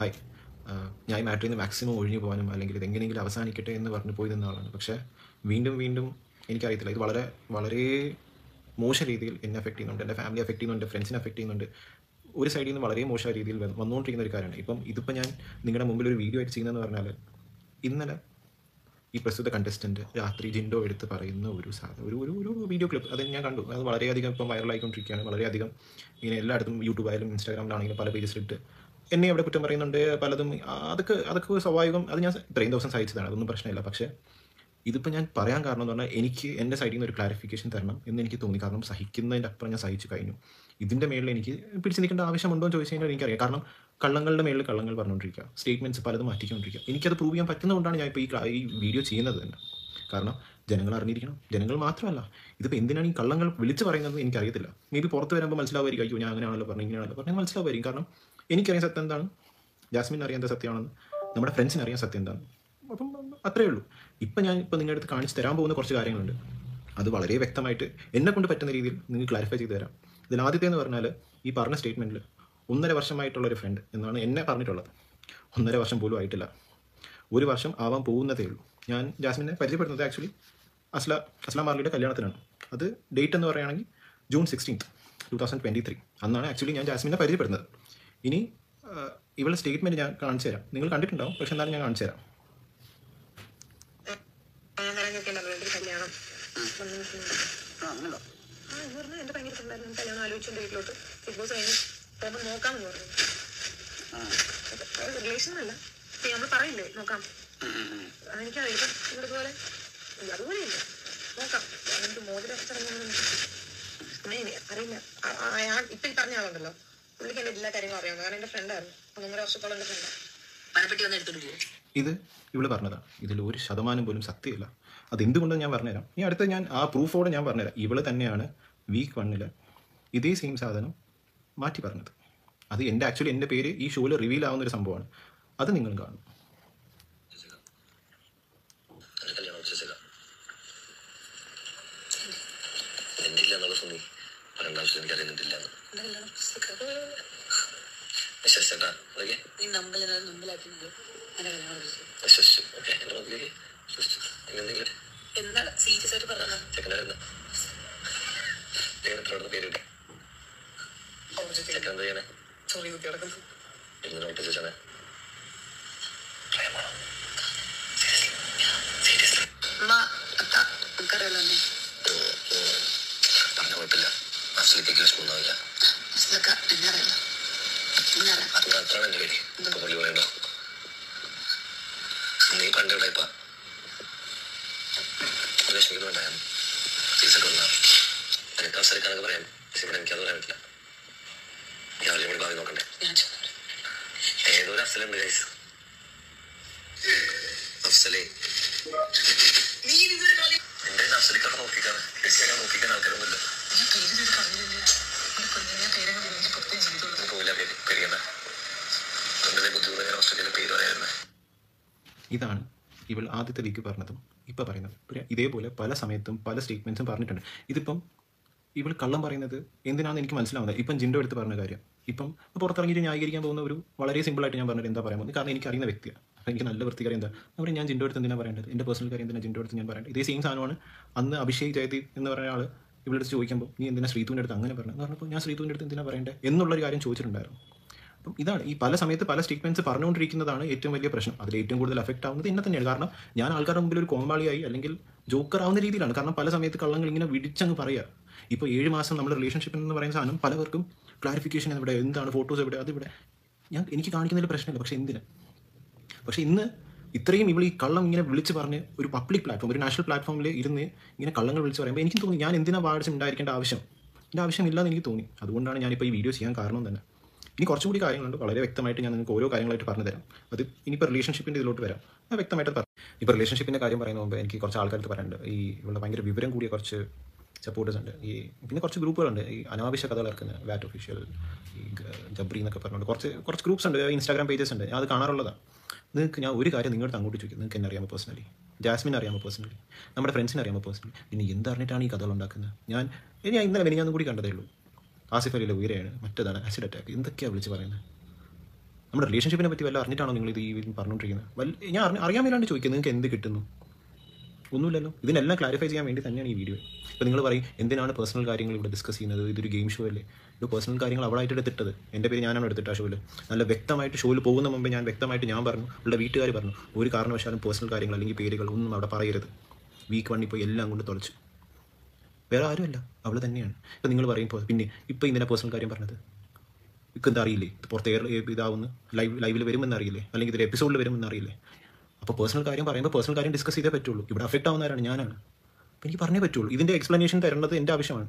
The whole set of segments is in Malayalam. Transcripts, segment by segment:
ഹായ് ആഹ് ഞാൻ ഈ മാറ്ററിൽ നിന്ന് മാക്സിമം ഒഴിഞ്ഞു പോകാനും അല്ലെങ്കിൽ ഇത് എങ്ങനെയെങ്കിലും അവസാനിക്കട്ടെ എന്ന് പറഞ്ഞ് പോയി നിന്ന ആളാണ് പക്ഷേ വീണ്ടും വീണ്ടും എനിക്കറിയത്തില്ല ഇത് വളരെ വളരെ മോശം രീതിയിൽ എന്നെ അഫക്റ്റ് ചെയ്യുന്നുണ്ട് എൻ്റെ ഫാമിലി അഫക്റ്റ് ചെയ്യുന്നുണ്ട് ഫ്രണ്ട്സിനെ അഫക്റ്റ് ചെയ്യുന്നുണ്ട് ഒരു സൈഡിൽ നിന്ന് വളരെ മോശമായ രീതിയിൽ വന്ന് വന്നുകൊണ്ടിരിക്കുന്ന ഒരു കാര്യമാണ് ഇപ്പം ഇതിപ്പോൾ ഞാൻ നിങ്ങളുടെ മുമ്പിൽ ഒരു വീഡിയോ ആയിട്ട് ചെയ്യുന്നതെന്ന് പറഞ്ഞാൽ ഇന്നലെ ഈ പ്രസ്തുത കണ്ടസ്റ്റന്റ് രാത്രി ജിൻഡോ എടുത്ത് പറയുന്ന ഒരു സാധനം ഒരു ഒരു ഒരു വീഡിയോ ക്ലിപ്പ് അത് ഞാൻ കണ്ടു അത് വളരെയധികം ഇപ്പം വൈറലായിക്കൊണ്ടിരിക്കുകയാണ് വളരെയധികം ഇങ്ങനെ എല്ലായിടത്തും യൂട്യൂബായാലും ഇൻസ്റ്റാഗ്രാമിലാണെങ്കിലും പല പേജസിലിട്ട് എന്നെ അവിടെ കുറ്റം പറയുന്നുണ്ട് പലതും ആ, അതൊക്കെ അതൊക്കെ സ്വാഭാവികം അത് ഞാൻ ഇത്രയും ദിവസം സഹിച്ചതാണ് അതൊന്നും പ്രശ്നമില്ല പക്ഷേ ഇതിപ്പോൾ ഞാൻ പറയാൻ കാരണം എന്ന് പറഞ്ഞാൽ എനിക്ക് എൻ്റെ സൈഡിൽ നിന്ന് ഒരു ക്ലാരിഫിക്കേഷൻ തരണം എന്ന് എനിക്ക് തോന്നി കാരണം സഹിക്കുന്നതിൻ്റെ അപ്പുറം ഞാൻ സഹിച്ചു കഴിഞ്ഞു ഇതിൻ്റെ മേളിൽ എനിക്ക് പിടിച്ച് നിൽക്കേണ്ട ആവശ്യമുണ്ടോ എന്ന് ചോദിച്ചു കഴിഞ്ഞാൽ എനിക്കറിയാം കാരണം കള്ളങ്ങളുടെ മേളിൽ കള്ളങ്ങൾ പറഞ്ഞുകൊണ്ടിരിക്കുക സ്റ്റേറ്റ്മെൻറ്റ്സ് പലതും മാറ്റിക്കൊണ്ടിരിക്കുക എനിക്കത് പ്രൂവ് ചെയ്യാൻ പറ്റുന്നതുകൊണ്ടാണ് ഞാൻ ഇപ്പോൾ ഈ ക്ലാ- ഈ വീഡിയോ ചെയ്യുന്നത് തന്നെ കാരണം ജനങ്ങൾ അറിഞ്ഞിരിക്കണം ജനങ്ങൾ മാത്രമല്ല ഇതിപ്പോൾ എന്തിനാണ് ഈ കള്ളങ്ങൾ വിളിച്ച് പറയുന്നത് എനിക്കറിയത്തില്ല മേ ബി പുറത്ത് വരുമ്പോൾ മനസ്സിലാവുമായിരിക്കും അയ്യോ ഞാൻ അങ്ങനെയാണല്ലോ പറഞ്ഞു ഇങ്ങനെയാണല്ലോ പറഞ്ഞാൽ മനസ്സിലാവുമായിരിക്കും കാരണം എനിക്കറിയാൻ സത്യം എന്താണ് ജാസ്മിൻ അറിയാത്ത സത്യമാണെന്ന് നമ്മുടെ ഫ്രണ്ട്സിന് അറിയാൻ സത്യം എന്താണ് അപ്പം അത്രേ ഉള്ളൂ ഇപ്പം ഞാൻ ഇപ്പം നിങ്ങളുടെ അടുത്ത് കാണിച്ച് തരാൻ പോകുന്ന കുറച്ച് കാര്യങ്ങളുണ്ട് അത് വളരെ വ്യക്തമായിട്ട് എന്നെ കൊണ്ട് പറ്റുന്ന രീതിയിൽ നിങ്ങൾക്ക് ക്ലാരിഫൈ ചെയ്ത് തരാം ഇതിൽ ആദ്യത്തെ എന്ന് പറഞ്ഞാൽ ഈ പറഞ്ഞ സ്റ്റേറ്റ്മെൻറ്റിൽ ഒന്നര വർഷമായിട്ടുള്ള ഒരു ഫ്രണ്ട് എന്നാണ് എന്നെ പറഞ്ഞിട്ടുള്ളത് ഒന്നര വർഷം പോലും ആയിട്ടില്ല ഒരു വർഷം ആവാൻ പോകുന്നതേ ഉള്ളൂ ഞാൻ ജാസ്മിനെ പരിചയപ്പെടുന്നത് ആക്ച്വലി അസ്ല അസ്ലാം മാർലിയുടെ കല്യാണത്തിനാണ് അത് ഡേറ്റ് എന്ന് പറയുകയാണെങ്കിൽ June sixteenth two thousand twenty three അന്നാണ് ആക്ച്വലി ഞാൻ ജാസ്മിനെ പരിചയപ്പെടുന്നത് ഇനി ആ, ഇവളുടെ സ്റ്റേറ്റ്മെൻറ്റ് ഞാൻ കാണിച്ചു തരാം നിങ്ങൾ കണ്ടിട്ടുണ്ടാവും പക്ഷെ എന്നാലും ഞാൻ കാണിച്ചു തരാം ഞാൻ കരഞ്ഞൊക്കെ ഉണ്ടായിരുന്നു ഒരു കല്യാണം വന്നിട്ടുണ്ട്. ആ അങ്ങനെയുണ്ടോ ആ എന്ന് പറഞ്ഞാൽ എന്റെ ഭയങ്കര ഉണ്ടായിരുന്നു കല്യാണം ആലോചിച്ചെന്റെ വീട്ടിലോട്ട് ബിഗ് ബോസ് കഴിഞ്ഞ് പോകുമ്പോൾ നോക്കാമെന്ന് പറഞ്ഞു ആ റിലേഷൻ അല്ല നമ്മൾ പറയില്ലേ നോക്കാം ഉം, ഉം, ഉം. അതെനിക്കറിയാം ഇപ്പം ഇവിടുപോലെ അതുപോലെ ഇല്ല നോക്കാം എന്നിട്ട് മോതിരം ചടങ്ങൊന്നും അറിയില്ല ആ- ആ- അയാൾ ഇപ്പൊ ഈ പറഞ്ഞ ആളുണ്ടല്ലോ പുള്ളിക്ക് എന്റെ എല്ലാ കാര്യങ്ങളും അറിയാവുന്നത് കാരണം എന്റെ ഫ്രണ്ടായിരുന്നു ഒന്നര വർഷത്തോളം എന്റെ ഫ്രണ്ടാണ് പനപ്പെട്ടി വന്ന് എടുത്തോണ്ട് പോകും ഇത് ഇവള് പറഞ്ഞതാണ് ഇതിൽ ഒരു ശതമാനം പോലും സത്യമില്ല അതെന്തുകൊണ്ടെന്ന് ഞാൻ പറഞ്ഞുതരാം ഇനി അടുത്ത ഞാൻ ആ പ്രൂഫോടെ ഞാൻ പറഞ്ഞുതരാം ഇവള് തന്നെയാണ് വീക്ക് വണ്ണിൽ ഇതേ സെയിം സാധനം മാറ്റി പറഞ്ഞത് അത് എൻ്റെ ആക്ച്വലി എൻ്റെ പേര് ഈ ഷോയിൽ റിവീൽ ആവുന്ന ഒരു സംഭവമാണ് അത് നിങ്ങൾ കാണും എന്റെ കല്യാണം ഉച്ചച്ചില്ല എന്തില്ല എന്നുള്ള സുന്നി പറയേണ്ട ആവശ്യം എനിക്ക് അറിയുന്നില്ല വിശ്വസിച്ചേട്ടാ ഓക്കെ നീ നമ്പൽ നമ്പലാക്കി എന്നെ കല്യാണം കഴിച്ചു വിശ്വസിച്ചു ഓക്കെ എന്റെ മതിലേക്ക് വിശ്വസിച്ചു എന്തെങ്കിലും എന്താണ് സീരിയസ് ആയിട്ട് പറഞ്ഞത് ചെക്കനായിരുന്നു ദൈവത്തിനോട് പേര് കിട്ടി ചെക്കൻ എന്താ ചെയ്യണേ സോറി കുത്തി കിടക്കുന്നു എന്തിനാ ഒട്ടിച്ചാണ് അമ്മ അത്ത നമുക്കറിയാലോ എന്നെ പറഞ്ഞ കുഴപ്പമില്ല അസലിലേക്ക് വിഷമൊന്നുമില്ല അസ്ലക്ക എന്നെ അറിയാലോ എന്നെ അറിയാം അത് മാത്രമാണ് എന്റെ പേര് ഇപ്പൊ പുള്ളി പറയണ്ടോ നീ പണ്ട് ഇവിടെ ഇപ്പൊ വിഷമിക്കുന്നുണ്ടായിരുന്നു ടീച്ചർ വന്ന എനിക്ക് അവസരിക്കാനൊക്കെ പറയാം പക്ഷെ ഇവിടെ എനിക്കത് പറയാൻ പറ്റില്ല രാവിലെ കൂടി ഭാവി നോക്കണ്ടേ ഞാൻ ചെന്നു ഏതോ ഒരു അഫ്സലുണ്ട് ഗൈസ് അഫ്സലേ നീ ഇതുവരെ കളി എന്റെ അഫ്സലിക്കാണ് നോക്കിക്കാണ് ഞാൻ നോക്കിക്കാൻ ആൾക്കാരൊന്നുമില്ല ഞാൻ പേര് ചെയ്ത് കളഞ്ഞില്ല എന്റെ കുഞ്ഞിനെ ഞാൻ പേരങ്ങ് വിളിച്ച് പുറത്തേ ചെയ്തോളൂ നമുക്ക് പോയില്ല പേര് പേടിക്കണ്ട എന്റെ ബുദ്ധിമുട്ട് ഞാൻ ഓസ്ട്രേലിയയിലെ പേര് പറയായിരുന്നു ഇതാണ് ഇവൾ ആദ്യത്തെ വീക്ക് പറഞ്ഞതും ഇപ്പം പറയുന്നത് പിന്നെ ഇതേപോലെ പല സമയത്തും പല സ്റ്റേറ്റ്മെൻറ്റ്സും പറഞ്ഞിട്ടുണ്ട് ഇതിപ്പം ഇവൾ കള്ളം പറയുന്നത് എന്തിനാണെന്ന് എനിക്ക് മനസ്സിലാവുന്നത് ഇപ്പം ജിൻഡോ എടുത്ത് പറഞ്ഞ കാര്യം ഇപ്പം പുറത്തിറങ്ങിയിട്ട് ന്യായീകരിക്കാൻ പോകുന്ന ഒരു വളരെ സിമ്പിളായിട്ട് ഞാൻ പറഞ്ഞത് എന്താ പറയാൻ പോകുന്നത് കാരണം എനിക്ക് അറിയുന്ന വ്യക്തിയാണ് അപ്പോൾ എനിക്ക് നല്ല വൃത്തികാരം എന്താ അവർ ഞാൻ ജിൻഡോ എടുത്ത് എന്തിനാണ് പറയേണ്ടത് എൻ്റെ പേഴ്സണൽ കാര്യം എന്തിനാണ് ജിൻഡോ എടുത്ത് ഞാൻ പറയേണ്ടത് ഇതേ സെയിം സാധനമാണ് അന്ന് അഭിഷേക് ജയദീപ് എന്ന് പറയുന്ന ആൾ ഇവിടെ അടുത്ത് ചോദിക്കുമ്പോൾ നീ എന്തിനാ ശ്രീതുവിൻ്റെ അടുത്ത് അങ്ങനെ പറഞ്ഞത് എന്ന് പറഞ്ഞപ്പോൾ ഞാൻ ശ്രീതുവിൻ്റെ അടുത്ത് എന്തിനാണ് പറയേണ്ടത് എന്നുള്ളൊരു കാര്യം ചോദിച്ചിട്ടുണ്ടായിരുന്നു അപ്പം ഇതാണ് ഈ പല സമയത്ത് പല സ്റ്റേറ്റ്മെന്റ്സ് പറഞ്ഞുകൊണ്ടിരിക്കുന്നതാണ് ഏറ്റവും വലിയ പ്രശ്നം അതിൽ ഏറ്റവും കൂടുതൽ എഫക്റ്റ് ആവുന്നത് എന്നെ തന്നെയാണ് കാരണം ഞാൻ ആൾക്കാരുടെ മുമ്പിൽ ഒരു കോമ്പാളിയായി അല്ലെങ്കിൽ ജോക്കർ ആവുന്ന രീതിയിലാണ് കാരണം പല സമയത്ത് കള്ളങ്ങൾ ഇങ്ങനെ വിടിച്ചങ്ങ് പറയുക ഇപ്പോൾ ഏഴ് മാസം നമ്മൾ റിലേഷൻഷിപ്പ് എന്ന് പറയുന്ന സാധനം പലവർക്കും ക്ലാരിഫിക്കേഷൻ എവിടെ എന്താണ് ഫോട്ടോസ് എവിടെ അതിവിടെ ഞാൻ എനിക്ക് കാണിക്കുന്നതിൽ പ്രശ്നമില്ല പക്ഷേ എന്തിന് പക്ഷേ ഇന്ന് ഇത്രയും ഇവൾ ഈ കള്ളം ഇങ്ങനെ വിളിച്ച് പറഞ്ഞ് ഒരു പബ്ലിക് പ്ലാറ്റ്ഫോം ഒരു നാഷണൽ പ്ലാറ്റ്ഫോമിൽ ഇരുന്ന് ഇങ്ങനെ കള്ളങ്ങൾ വിളിച്ച് പറയുമ്പോൾ എനിക്ക് തോന്നി ഞാൻ എന്തിനാ വാഴ്ച ഉണ്ടായിരിക്കേണ്ട ആവശ്യം എൻ്റെ ആവശ്യമില്ലാന്ന് എനിക്ക് തോന്നി അതുകൊണ്ടാണ് ഞാനിപ്പോൾ ഈ വീഡിയോ ചെയ്യാൻ കാരണം തന്നെ ഇനി കുറച്ചും കൂടി കാര്യങ്ങളുണ്ട് വളരെ വ്യക്തമായിട്ട് ഞാൻ നിങ്ങൾക്ക് ഓരോ കാര്യങ്ങളായിട്ട് പറഞ്ഞു തരാം അത് ഇനിയിപ്പോൾ റിലേഷൻഷിപ്പിൻ്റെ ഇതിലോട്ട് വരാം ഞാൻ വ്യക്തമായിട്ട് പറഞ്ഞു ഇപ്പോൾ റിലേഷൻഷിപ്പിൻ്റെ കാര്യം പറയുന്ന മുമ്പ് എനിക്ക് കുറച്ച് ആൾക്കാർക്ക് പറയാനുണ്ട് ഈ ഇവിടെ ഭയങ്കര വിവരം കൂടിയ കുറച്ച് സപ്പോർട്ടേഴ്സ് ഉണ്ട് ഈ പിന്നെ കുറച്ച് ഗ്രൂപ്പുകളുണ്ട് ഈ അനാവശ്യ കഥകൾ ഇറക്കുന്ന വാറ്റ് ഒഫീഷ്യൽ ഈ ഗ- ജബ്രി എന്നൊക്കെ പറഞ്ഞുകൊണ്ട് കുറച്ച് കുറച്ച് ഗ്രൂപ്പ്സ് ഉണ്ട് ഇൻസ്റ്റാഗ്രാം പേജസ് ഉണ്ട് ഞാൻ അത് കാണാറുള്ളതാണ് നിങ്ങൾക്ക് ഞാൻ ഒരു കാര്യം നിങ്ങളുടെ അങ്ങോട്ട് ചോദിക്കും നിങ്ങൾക്ക് എന്നെ അറിയാമോ പേഴ്സണലി ജാസ്മിൻ അറിയാമോ പേഴ്സണലി നമ്മുടെ ഫ്രണ്ട്സിനെ അറിയാമോ പേഴ്സണലി പിന്നെ എന്തറിഞ്ഞിട്ടാണ് ഈ കഥകൾ ഉണ്ടാക്കുന്നത് ഞാൻ ഇനി ഞാൻ ഇന്നലെ ഞാൻ കൂടി കണ്ടതേ ഉള്ളൂ ആസിഫ് അലിയിലെ ഉയരെയാണ് മറ്റേതാണ് ആസിഡ് അറ്റാക്ക് എന്തൊക്കെയാണ് വിളിച്ച് പറയുന്നത് നമ്മുടെ റിലേഷൻഷിപ്പിനെ പറ്റി വല്ല അറിഞ്ഞിട്ടാണോ നിങ്ങൾ ഇത് ഈ പറഞ്ഞുകൊണ്ടിരിക്കുന്നത് വല്ല ഞാൻ അറിഞ്ഞ അറിയാൻ മേലാണ്ട് ചോദിക്കുന്നത് നിങ്ങൾക്ക് എന്ത് കിട്ടുന്നു ഒന്നുമില്ലല്ലോ ഇതിനെല്ലാം ക്ലാരിഫൈ ചെയ്യാൻ വേണ്ടി തന്നെയാണ് ഈ വീഡിയോ ഇപ്പോൾ നിങ്ങൾ പറയും എന്തിനാണ് പേഴ്സണൽ കാര്യങ്ങൾ ഇവിടെ ഡിസ്കസ് ചെയ്യുന്നത് ഇതൊരു ഗെയിം ഷോ അല്ലേ ഇത് പേഴ്സണൽ കാര്യങ്ങൾ അവളായിട്ട് എടുത്തിട്ടത് എൻ്റെ പേര് ഞാനാണ് എടുത്തിട്ട് ആ ഷോയിൽ നല്ല വ്യക്തമായിട്ട് ഷോയിൽ പോകുന്ന മുമ്പ് ഞാൻ വ്യക്തമായിട്ട് ഞാൻ പറഞ്ഞു അവളുടെ വീട്ടുകാർ പറഞ്ഞു ഒരു കാരണവശാലും പേഴ്സണൽ കാര്യങ്ങൾ അല്ലെങ്കിൽ പേരുകൾ ഒന്നും അവിടെ പറയരുത് വീക്ക് വൺ ഇപ്പോൾ എല്ലാം കൊണ്ട് തുളച്ചു വേറെ ആരുമല്ല അവൾ തന്നെയാണ് ഇപ്പം നിങ്ങൾ പറയുമ്പോൾ പിന്നെ ഇപ്പം ഇതിനെ പേഴ്സണൽ കാര്യം പറഞ്ഞത് ഇപ്പം എന്താ അറിയില്ലേ ഇത് പുറത്ത് എയർ ഇതാവുന്നു ലൈവ് ലൈവിൽ വരുമെന്ന് അറിയില്ലേ അല്ലെങ്കിൽ ഇതിൽ എപ്പിസോഡിൽ വരുമെന്ന് അറിയില്ലേ അപ്പോൾ പേഴ്സണൽ കാര്യം പറയുമ്പോൾ പേഴ്സണൽ കാര്യം ഡിസ്കസ് ചെയ്തേ പറ്റുള്ളൂ ഇവിടെ അഫക്റ്റ് ആവുന്നവരാണ് ഞാനാണ് അപ്പോൾ എനിക്ക് പറഞ്ഞേ പറ്റുള്ളൂ ഇതിൻ്റെ എക്സ്പ്ലനേഷൻ തരേണ്ടത് എൻ്റെ ആവശ്യമാണ്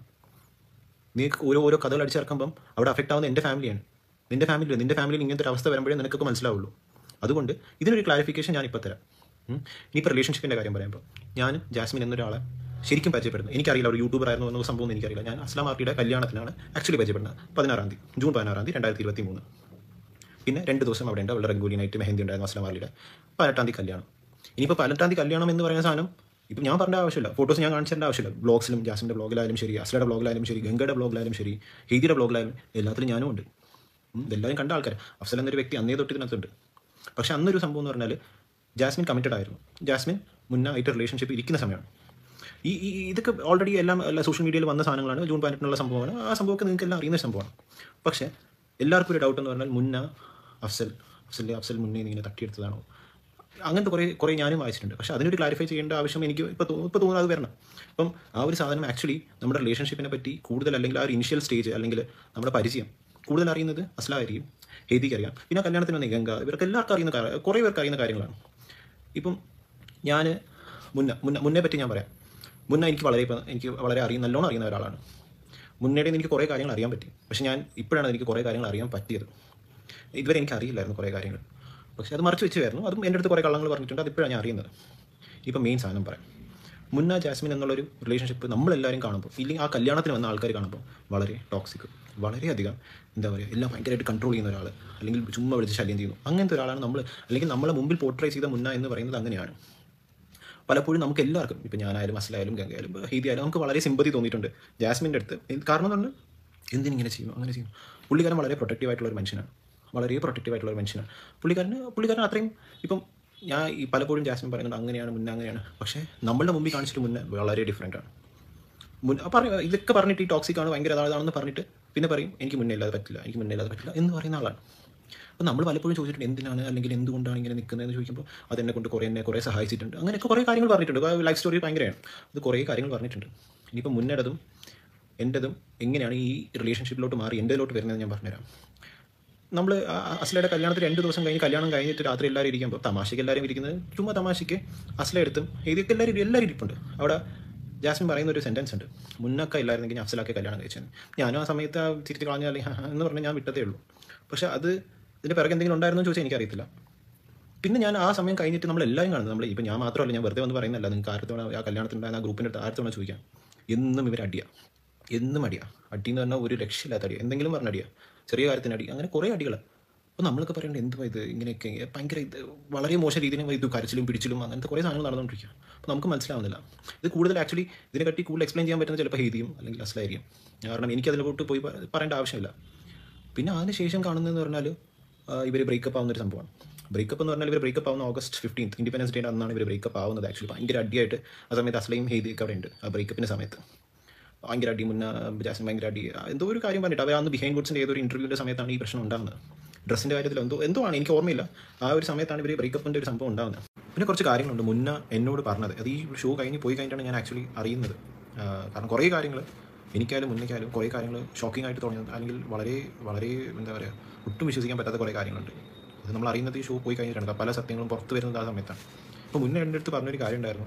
നീക്ക് ഓരോ ഓരോ കഥകൾ അടിച്ചിറക്കുമ്പം അവിടെ അഫക്റ്റ് ആവുന്ന എൻ്റെ ഫാമിലിയാണ് നിൻ്റെ ഫാമിലി നിൻ്റെ ഫാമിലിയിൽ ഇങ്ങനത്തെ ഒരു അവസ്ഥ വരുമ്പോഴേ നിനക്കൊക്കെ മനസ്സിലാവുള്ളൂ അതുകൊണ്ട് ഇതിനൊരു ക്ലാരിഫിക്കേഷൻ ഞാൻ ഇപ്പോൾ തരാം ഉം. ഇനിയിപ്പോൾ റിലേഷൻഷിപ്പിൻ്റെ കാര്യം പറയുമ്പോൾ ഞാൻ ജാസ്മിൻ എന്നൊരാളെ ശരിക്കും പരിചയപ്പെടുന്നു എനിക്കറിയില്ല ഒരു യൂട്യൂബർ ആയിരുന്നു എന്ന സംഭവം ഒന്നും എനിക്കറിയില്ല ഞാൻ അസ്ലാം ആർട്ടിയുടെ കല്യാണത്തിനാണ് ആക്ച്വലി പരിചയപ്പെടുന്നത് പതിനാറാം തീയതി ജൂൺ പതിനാറാം തീയതി രണ്ടായിരത്തി ഇരുപത്തി മൂന്ന് പിന്നെ രണ്ട് ദിവസം അവിടെ ഉണ്ട് അവളുടെ റംഗോലി നൈറ്റ് മെഹന്തി ഉണ്ടായിരുന്നു അസ്ലാം ആർലിയുടെ പതിനെട്ടാം തീയതി കല്യാണം ഇനിയിപ്പോൾ പതിനെട്ടാം തീയതി കല്യാണം എന്ന് പറയുന്ന സാധനം ഇപ്പം ഞാൻ പറഞ്ഞ ആവശ്യമില്ല ഫോട്ടോസ് ഞാൻ കാണിച്ചേണ്ട ആവശ്യമില്ല ബ്ലോഗ്സിലും ജാസ്മിൻ്റെ ബ്ലോഗിലായാലും ശരി അസ്ലയുടെ ബ്ലോഗിലായാലും ശരി ഗംഗയുടെ ബ്ലോഗിലായാലും ശരി ഹെയ്തിയുടെ ബ്ലോഗിലായാലും എല്ലാത്തിലും ഞാനും ഉണ്ട് ഉം, ഇതെല്ലാവരും കണ്ട ആൾക്കാർ അഫ്സൽ എന്നൊരു വ്യക്തി അന്നേ തൊട്ട് ഇതിനകത്തുണ്ട് പക്ഷെ അന്നൊരു സംഭവം എന്ന് പറഞ്ഞാൽ ജാസ്മിൻ കമ്മിറ്റഡ് ആയിരുന്നു ജാസ്മിൻ മുന്നായിട്ട് റിലേഷൻഷിപ്പ് ഇരിക്കുന്ന സമയമാണ് ഈ ഈ ഈ ഇതൊക്കെ ഓൾറെഡി എല്ലാം എല്ലാ സോഷ്യൽ മീഡിയയിൽ വന്ന സാധനങ്ങളാണ് ജൂൺ പതിനെട്ടിനുള്ള സംഭവമാണ് ആ സംഭവമൊക്കെ നിങ്ങൾക്ക് എല്ലാം അറിയുന്ന സംഭവമാണ് പക്ഷേ എല്ലാവർക്കും ഒരു ഡൗട്ട് എന്ന് പറഞ്ഞാൽ മുന്ന അഫ്സൽ അഫ്സൽ അഫ്സൽ മുന്നേ ഇങ്ങനെ തട്ടിയെടുത്തതാണോ അങ്ങനത്തെ കുറേ കുറേ ഞാനും വായിച്ചിട്ടുണ്ട് പക്ഷേ അതിനൊരു ക്ലാരിഫൈ ചെയ്യേണ്ട ആവശ്യം എനിക്ക് ഇപ്പോൾ ഇപ്പോൾ തോന്നുന്നത് അത് വരണം അപ്പം ആ ഒരു സാധനം ആക്ച്വലി നമ്മുടെ റിലേഷൻഷിപ്പിനെ പറ്റി കൂടുതൽ അല്ലെങ്കിൽ ആ ഒരു ഇനിഷ്യൽ സ്റ്റേജ് അല്ലെങ്കിൽ നമ്മുടെ പരിചയം കൂടുതൽ അറിയുന്നത് അസ്ലായിരിക്കും ഹേദിക്ക് അറിയാം പിന്നെ ആ കല്യാണത്തിന് വന്ന ഗംഗ ഇവർക്ക് എല്ലാവർക്കും അറിയുന്ന കാര്യം കുറേ പേർക്ക് അറിയുന്ന കാര്യങ്ങളാണ് ഇപ്പം ഞാൻ മുന്ന മുന്ന മുന്നേ പറ്റി ഞാൻ പറയാം മുന്ന എനിക്ക് വളരെ ഇപ്പം എനിക്ക് വളരെ അറിയും നല്ലോണം അറിയുന്ന ഒരാളാണ് മുന്നേടെ എനിക്ക് കുറേ കാര്യങ്ങൾ അറിയാൻ പറ്റി പക്ഷെ ഞാൻ ഇപ്പോഴാണ് എനിക്ക് കുറേ കാര്യങ്ങൾ അറിയാൻ പറ്റിയത് ഇതുവരെ എനിക്ക് അറിയില്ലായിരുന്നു കുറേ കാര്യങ്ങൾ പക്ഷെ അത് മറച്ചു വെച്ചായിരുന്നു അതും എൻ്റെ അടുത്ത് കുറേ കള്ളങ്ങൾ പറഞ്ഞിട്ടുണ്ട് അതിപ്പോഴാണ് ഞാൻ അറിയുന്നത് ഇപ്പം മെയിൻ സാധനം പറയാം മുന്ന ജാസ്മിൻ എന്നുള്ളൊരു റിലേഷൻഷിപ്പ് നമ്മളെല്ലാവരും കാണുമ്പോൾ ഇല്ലെങ്കിൽ ആ കല്യാണത്തിന് വന്ന ആൾക്കാർ കാണുമ്പോൾ വളരെ ടോക്സിക് വളരെയധികം എന്താ പറയുക എല്ലാം ഭയങ്കരമായിട്ട് കൺട്രോൾ ചെയ്യുന്ന ഒരാൾ അല്ലെങ്കിൽ ചുമ്മാ വിളിച്ച് ശല്യം ചെയ്യുന്നു അങ്ങനത്തെ ഒരാളാണ് നമ്മൾ അല്ലെങ്കിൽ നമ്മളെ മുമ്പിൽ പോർട്രൈസ് ചെയ്ത മുന്ന എന്ന് പറയുന്നത് അങ്ങനെയാണ് പലപ്പോഴും നമുക്ക് എല്ലാവർക്കും ഇപ്പം ഞാനായാലും അസ്ലായാലും ഗംഗയായാലും ഹീതി ആയാലും നമുക്ക് വളരെ സിമ്പതി തോന്നിയിട്ടുണ്ട് ജാസ്മിൻ്റെ അടുത്ത് എന്ത് കാരണം എന്ന് പറഞ്ഞാൽ എന്തിനിങ്ങനെ ചെയ്യുന്നു അങ്ങനെ ചെയ്യുന്നു പുള്ളിക്കാരൻ വളരെ പ്രൊട്ടക്റ്റീവ് ആയിട്ടുള്ള ഒരു മനുഷ്യനാണ് വളരെ പ്രൊട്ടക്റ്റീവ് ആയിട്ടുള്ള ഒരു മനുഷ്യനാണ് പുള്ളിക്കാരന് പുള്ളിക്കാരൻ അത്രയും ഇപ്പം ഞാൻ ഈ പലപ്പോഴും ജാസ്മിൻ പറയുന്നുണ്ട് അങ്ങനെയാണ് മുന്നേ അങ്ങനെയാണ് പക്ഷേ നമ്മളുടെ മുമ്പിൽ കാണിച്ചിട്ട് മുന്നേ വളരെ ഡിഫറെൻ്റ് ആണ് മുൻ പറയും ഇതൊക്കെ പറഞ്ഞിട്ട് ഈ ടോക്സിക് ആണ് ഭയങ്കര അതാണെന്ന് പറഞ്ഞിട്ട് പിന്നെ പറയും എനിക്ക് മുന്നേ ഇല്ലാതെ പറ്റില്ല എനിക്ക് മുന്നേ ഇല്ലാതെ പറ്റില്ല എന്ന് പറയുന്ന ആളാണ് അപ്പോൾ നമ്മൾ പലപ്പോഴും ചോദിച്ചിട്ടുണ്ട് എന്തിനാണ് അല്ലെങ്കിൽ എന്തുകൊണ്ടാണ് ഇങ്ങനെ നിൽക്കുന്നതെന്ന് ചോദിക്കുമ്പോൾ അതെന്നെ കൊണ്ട് കുറേ എന്നെ കുറേ സഹായിച്ചിട്ടുണ്ട് അങ്ങനെയൊക്കെ കുറേ കാര്യങ്ങൾ പറഞ്ഞിട്ടുണ്ട് ലൈഫ് സ്റ്റോറി ഭയങ്കരമാണ് അത് കുറേ കാര്യങ്ങൾ പറഞ്ഞിട്ടുണ്ട് ഇനിയിപ്പോൾ മുന്നേടതും എൻ്റെതും എങ്ങനെയാണ് ഈ റിലേഷൻഷിപ്പിലോട്ട് മാറി എൻ്റെതിലോട്ട് വരുന്നത് ഞാൻ പറഞ്ഞുതരാം നമ്മൾ അസ്ലയുടെ കല്യാണത്തിന് രണ്ട് ദിവസം കഴിഞ്ഞ് കല്യാണം കഴിഞ്ഞിട്ട് രാത്രി എല്ലാവരും ഇരിക്കുമ്പോൾ തമാശയ്ക്ക് എല്ലാവരും ഇരിക്കുന്നത് ചുമ്മാ തമാശയ്ക്ക് അസ്ല എടുത്തും ഇതൊക്കെ എല്ലാവരും എല്ലാവരും ഇരിപ്പുണ്ട് അവിടെ ജാസ്മിൻ പറയുന്ന ഒരു സെൻറ്റൻസ് ഉണ്ട് മുന്നൊക്കെ ഇല്ലായിരുന്നെങ്കിൽ ഞാൻ അഫ്സലാക്കി കല്യാണം കഴിച്ചത് ഞാനും ആ സമയത്ത് ആ തിരിച്ച് കളഞ്ഞാൽ എന്ന് പറഞ്ഞാൽ ഞാൻ വിട്ടതേ ഉള്ളൂ പക്ഷേ അത് ഇതിൻ്റെ പിറകെ എന്തെങ്കിലും ഉണ്ടായിരുന്നോ എന്ന് ചോദിച്ചാൽ എനിക്കറിയത്തില്ല പിന്നെ ഞാൻ ആ സമയം കഴിഞ്ഞിട്ട് നമ്മൾ എല്ലാവരും കാണുന്നത് നമ്മൾ ഇപ്പം ഞാൻ മാത്രമല്ല ഞാൻ വെറുതെ വന്ന് പറയുന്നല്ല നിങ്ങൾക്ക് ആരത്തോണ ആ കല്യാണത്തിൻ്റെ ആ ഗ്രൂപ്പിൻ്റെ അടുത്ത് ആരത്തോണ ചോദിക്കാം എന്നും ഇവർ അടിയാ എന്നും അടിയാ അടി എന്ന് പറഞ്ഞാൽ ഒരു രക്ഷയില്ലാത്ത അടിയാ എന്തെങ്കിലും പറഞ്ഞ അടിയാ ചെറിയ കാര്യത്തിന് അടി അങ്ങനെ കുറേ അടികൾ അപ്പോൾ നമ്മളൊക്കെ പറയേണ്ടത് എന്തുവാ ഇത് ഇങ്ങനെയൊക്കെ ഭയങ്കര ഇത് വളരെ മോശം രീതിയിൽ ഇത് കരച്ചിലും പിടിച്ചിലും അങ്ങനത്തെ കുറേ സാധനങ്ങൾ നടന്നുകൊണ്ടിരിക്കുക അപ്പോൾ നമുക്ക് മനസ്സിലാവുന്നില്ല ഇത് കൂടുതൽ ആക്ച്വലി ഇതിനെ പറ്റി കൂടുതൽ എക്സ്പ്ലെയിൻ ചെയ്യാൻ പറ്റുന്ന ചിലപ്പോൾ ഹേദിയും അല്ലെങ്കിൽ അസ്ലായിരിക്കും കാരണം എനിക്ക് അതിലോട്ട് പോയി പ- പറയേണ്ട ആവശ്യമില്ല പിന്നെ അതിന് ശേഷം കാണുന്നതെന്ന് പറഞ്ഞാൽ ഇവർ ബ്രേക്കപ്പ് ആവുന്ന ഒരു സംഭവമാണ് ബ്രേക്കപ്പ് എന്ന് പറഞ്ഞാൽ ഇവർ ബ്രേക്കപ്പ് ആവുന്ന ഓഗസ്റ്റ് ഫിഫ്റ്റീൻത്ത് ഇൻഡിപെൻഡൻസ് ഡേ അന്നാണ് ഇവർ ബ്രേക്കപ്പ് ആവുന്നത് ആക്ച്വലി ഭയങ്കര അടിയായിട്ട് ആ സമയത്ത് അസ്ലയും ഹെയ്ദിയൊക്കെ അവിടെ ഉണ്ട് ആ ബ്രേക്കപ്പിൻ്റെ സമയത്ത് ഭയങ്കര അടി മുന്നേ ജാസ്മിൻ ഭയങ്കര അടി ആ, എന്തോ ഒരു കാര്യം പറഞ്ഞിട്ട് അവർ അന്ന് ബിഹൈൻഡ് ഗുഡ്സിൻ്റെ ഏതൊരു ഇൻ്റർവ്യൂവിൻ്റെ സമയത്താണ് ഈ പ്രശ്നം ഉണ്ടാകുന്നത് ഡ്രസ്സിൻ്റെ കാര്യത്തിൽ എന്തോ എന്തോ ആണ് എനിക്ക് ഓർമ്മയില്ല ആ ഒരു സമയത്താണ് ഇവർ ബ്രേക്കപ്പിൻ്റെ ഒരു സംഭവം ഉണ്ടാകുന്നത് പിന്നെ കുറച്ച് കാര്യങ്ങളുണ്ട് മുന്ന എന്നോട് പറഞ്ഞത് അത് ഈ ഷോ കഴിഞ്ഞ് പോയി കഴിഞ്ഞിട്ടാണ് ഞാൻ ആക്ച്വലി അറിയുന്നത് ആ, കാരണം കുറേ കാര്യങ്ങൾ എനിക്കായാലും മുന്നേക്കായാലും കുറേ കാര്യങ്ങൾ ഷോക്കിംഗ് ആയിട്ട് തോന്നിയത് അല്ലെങ്കിൽ വളരെ വളരെ എന്താ പറയുക ഒട്ടും വിശ്വസിക്കാൻ പറ്റാത്ത കുറേ കാര്യങ്ങളുണ്ട് അത് നമ്മൾ അറിയുന്നത് ഈ ഷോ പോയി കഴിഞ്ഞിട്ടാണ് പല സത്യങ്ങളും പുറത്ത് വരുന്നത് ആ സമയത്താണ് അപ്പോൾ മുന്നേ എൻ്റെ അടുത്ത് പറഞ്ഞൊരു കാര്യം ഉണ്ടായിരുന്നു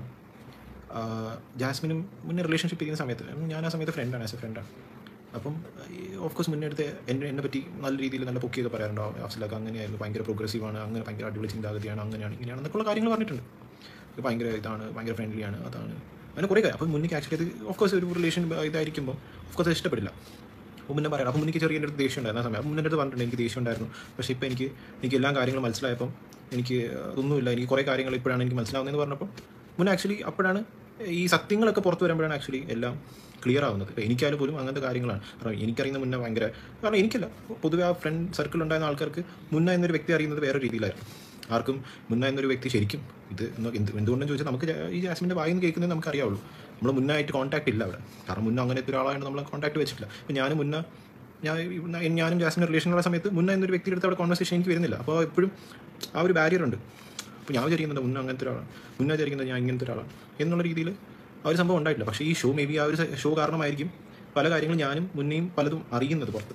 ആ, ജാസ്മിനും മുന്നേ റിലേഷൻഷിപ്പ് ഇരിക്കുന്ന സമയത്ത് ഞാൻ ആ സമയത്ത് ഫ്രണ്ടാണ് ആസ് എ ഫ്രണ്ടാണ് അപ്പം ഓഫ് കോഴ്സ് മുന്നേ അടുത്ത് എന്നെ എന്നെ പറ്റി നല്ല രീതിയിൽ നല്ല പൊക്കിയൊക്കെ പറയാറുണ്ടോ അഫ്സലൊക്കെ അങ്ങനെയായിരുന്നു ഭയങ്കര പ്രോഗ്രസീവാണ് അങ്ങനെ ഭയങ്കര അടിപൊളി ചിന്താഗതിയാണ് അങ്ങനെയാണ് ഇങ്ങനെയാണ് എന്നൊക്കെയുള്ള കാര്യങ്ങൾ പറഞ്ഞിട്ടുണ്ട് ഇത് ഭയങ്കര ഇതാണ് ഭയങ്കര ഫ്രണ്ട്ലിയാണ് അതാണ് അങ്ങനെ കുറേ കാര്യം അപ്പം മുന്നിക്ക് ആക്ച്വലി അത് ഓഫ് കോഴ്സ് ഒരു റിലേഷൻ ഇതായിരിക്കുമ്പോൾ ഓഫ് കോഴ്സ് ഇഷ്ടപ്പെടില്ല അപ്പോൾ മുന്നേ പറയാം അപ്പം എനിക്ക് ചെറിയ എൻ്റെ അടുത്ത് ദേഷ്യം ഉണ്ടായിരുന്നു ആ സമയം അപ്പം മുന്നേ അടുത്ത് പറഞ്ഞിട്ടുണ്ട് എനിക്ക് ദേഷ്യം ഉണ്ടായിരുന്നു പക്ഷേ ഇപ്പോൾ എനിക്ക് എനിക്ക് എല്ലാ കാര്യങ്ങളും മനസ്സിലായപ്പം എനിക്ക് അതൊന്നുമില്ല എനിക്ക് കുറേ കാര്യങ്ങൾ ഇപ്പോഴാണ് എനിക്ക് മനസ്സിലാവുന്നതെന്ന് പറഞ്ഞപ്പോൾ മുന്നേ ആക്ച്വലി അപ്പോഴാണ് ഈ സത്യങ്ങളൊക്കെ പുറത്ത് വരുമ്പോഴാണ് ആക്ച്വലി എല്ലാം ക്ലിയർ ആവുന്നത് ഇപ്പോൾ എനിക്കായാലും പോലും അങ്ങനത്തെ കാര്യങ്ങളാണ് കാരണം എനിക്കറിയുന്ന മുന്നേ ഭയങ്കര കാരണം എനിക്കല്ല പൊതുവെ ആ ഫ്രണ്ട് സർക്കിൾ ഉണ്ടായിരുന്ന ആൾക്കാർക്ക് മുന്ന എന്നൊരു വ്യക്തി അറിയുന്നത് വേറെ രീതിയിലായിരുന്നു ആർക്കും മുന്ന എന്നൊരു വ്യക്തി ശരിക്കും ഇത് എന്ന് എന്ത് എന്തുകൊണ്ടെന്ന് ചോദിച്ചാൽ നമുക്ക് ജാ- ഈ ജാസ്മിൻ്റെ വായിന്ന് കേൾക്കുന്നത് നമുക്ക് അറിയാവുള്ളൂ നമ്മൾ മുന്നായിട്ട് കോൺടാക്ട് ഇല്ല അവിടെ കാരണം മുന്നേ അങ്ങനത്തെ ഒരാളായിട്ട് നമ്മൾ കോൺടാക്ട് വെച്ചിട്ടില്ല ഇപ്പം ഞാനും മുന്നേ ഞാൻ ഇവിടെ ഞാനും ജാസ്മിൻ്റെ റിലേഷനുള്ള സമയത്ത് മുന്നേ എന്നൊരു വ്യക്തിയുടെ അടുത്ത് അവിടെ കോൺവെർസേഷൻ എനിക്ക് വരുന്നില്ല അപ്പോൾ എപ്പോഴും ആ ഒരു ബാരിയർ ഉണ്ട് അപ്പോൾ ഞാൻ വിചാരിക്കുന്നുണ്ട് മുന്നേ അങ്ങനത്തെ ഒരാളാണ് മുന്നേ വിചാരിക്കുന്നത് ഞാൻ ഇങ്ങനത്തെ ഒരാളാണ് എന്നുള്ള രീതിയിൽ ആ ഒരു സംഭവം ഉണ്ടായിട്ടില്ല പക്ഷേ ഈ ഷോ മേ ബി ആ ഒരു ഷോ കാരണമായിരിക്കും പല കാര്യങ്ങളും ഞാനും മുന്നേയും പലതും അറിയുന്നത് പുറത്ത്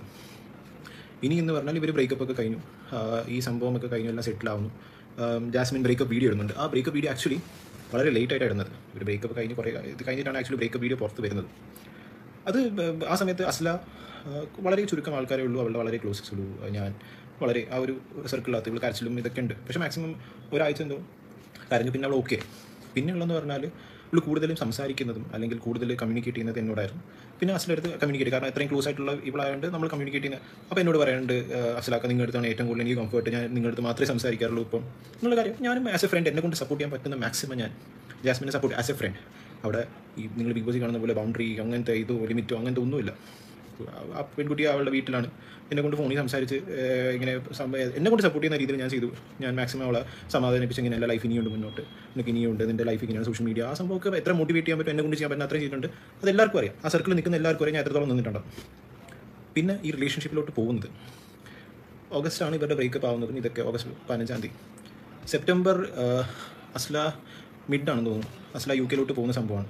ഇനി എന്ന് പറഞ്ഞാൽ ഇവർ ബ്രേക്കപ്പ് ഒക്കെ കഴിഞ്ഞു ആ, ഈ സംഭവമൊക്കെ കഴിഞ്ഞു എല്ലാം സെറ്റിൽ ആവുന്നു ആം, ജാസ്മിൻ ബ്രേക്കപ്പ് വീഡിയോ ഇടുന്നുണ്ട് ആ ബ്രേക്കപ്പ് വീഡിയോ ആക്ച്വലി വളരെ ലേറ്റ് ആയിട്ട് ഇടുന്നത് ഒരു ബ്രേക്കപ്പ് കഴിഞ്ഞ് കുറേ ഇത് കഴിഞ്ഞിട്ടാണ് ആക്ച്വലി ബ്രേക്കപ്പ് വീഡിയോ പുറത്ത് വരുന്നത് അത് ബ- ബ- ആ സമയത്ത് അസ്ല ആ, വളരെ ചുരുക്കം ആൾക്കാരേ ഉള്ളൂ അവളുടെ വളരെ ക്ലോസസ് ഉള്ളൂ ഞാൻ വളരെ ആ ഒരു സർക്കിളിനകത്ത് ഇവൾ കരച്ചിലും ഇതൊക്കെ ഉണ്ട് പക്ഷേ മാക്സിമം ഒരാഴ്ച എന്തോ കരഞ്ഞു പിന്നെ അവൾ ഓക്കെ പിന്നെയുള്ളതെന്ന് പറഞ്ഞാൽ ഇവൾ കൂടുതലും സംസാരിക്കുന്നതും അല്ലെങ്കിൽ കൂടുതൽ കമ്മ്യൂണിക്കേറ്റ് ചെയ്യുന്നത് എന്നോടായിരുന്നു പിന്നെ അസലെടുത്ത് കമ്മ്യൂണിക്കേറ്റ് കാരണം എത്രയും ക്ലോസ് ആയിട്ടുള്ള ഇവളായതുകൊണ്ട് നമ്മൾ കമ്മ്യൂണിക്കേറ്റ് ചെയ്യുന്നത് അപ്പോൾ എന്നോട് പറയാനുണ്ട് അസലാക്ക നിങ്ങളുടെ അടുത്താണ് ഏറ്റവും കൂടുതൽ എനിക്ക് കംഫർട്ട് ഞാൻ നിങ്ങളുടെ അടുത്ത് മാത്രമേ സംസാരിക്കാറുള്ളൂ ഇപ്പം എന്നുള്ള കാര്യം ഞാനും ആസ് എ ഫ്രണ്ട് എന്നെ കൊണ്ട് സപ്പോർട്ട് ചെയ്യാൻ പറ്റുന്ന മാക്സിമം ഞാൻ ജാസ്മിനെ സപ്പോർട്ട് ആസ് എ ഫ്രണ്ട് അവിടെ ഈ നിങ്ങൾ ബിഗ് ബോസിൽ കാണുന്ന പോലെ ബൗണ്ടറി അങ്ങനത്തെ ഇതോ ലിമിറ്റോ അങ്ങനത്തെ ഒന്നുമില്ല ആ പെൺകുട്ടി അവളുടെ വീട്ടിലാണ് എന്നെ കൊണ്ട് ഫോണിൽ സംസാരിച്ച് ഏഹ്, ഇങ്ങനെ സംഭ- എന്നെ കൊണ്ട് സപ്പോർട്ട് ചെയ്യുന്ന രീതിയിൽ ഞാൻ ചെയ്തു ഞാൻ മാക്സിമം അവളെ സമാധാനിപ്പിച്ച് ഇങ്ങനെ എല്ലാ ലൈഫ് ഇനിയുണ്ട് മുന്നോട്ട് നിനക്ക് ഇനിയുണ്ട് നിന്റെ ലൈഫ് ഇങ്ങനെയാണ് സോഷ്യൽ മീഡിയ ആ സംഭവമൊക്കെ എത്ര മോട്ടിവേറ്റ് ചെയ്യാൻ പറ്റും എന്നെ കൊണ്ട് ചെയ്യാൻ പറ്റുന്ന അത്രയും ചെയ്തിട്ടുണ്ട് അത് എല്ലാവർക്കും അറിയാം ആ സർക്കിളിൽ നിൽക്കുന്ന എല്ലാവർക്കും അറിയാം ഞാൻ എത്രത്തോളം നിന്നിട്ടുണ്ട് പിന്നെ ഈ റിലേഷൻഷിപ്പിലോട്ട് പോകുന്നത് ഓഗസ്റ്റ് ആണ് ഇവരുടെ ബ്രേക്കപ്പ് ആവുന്നതും ഇതൊക്കെ ഓഗസ്റ്റ് പതിനഞ്ചാം തീയതി സെപ്റ്റംബർ ആഹ്, അസ്ല മിഡ് ആണെന്ന് തോന്നുന്നു അസ്ല യു കെയിലോട്ട് പോകുന്ന സംഭവമാണ്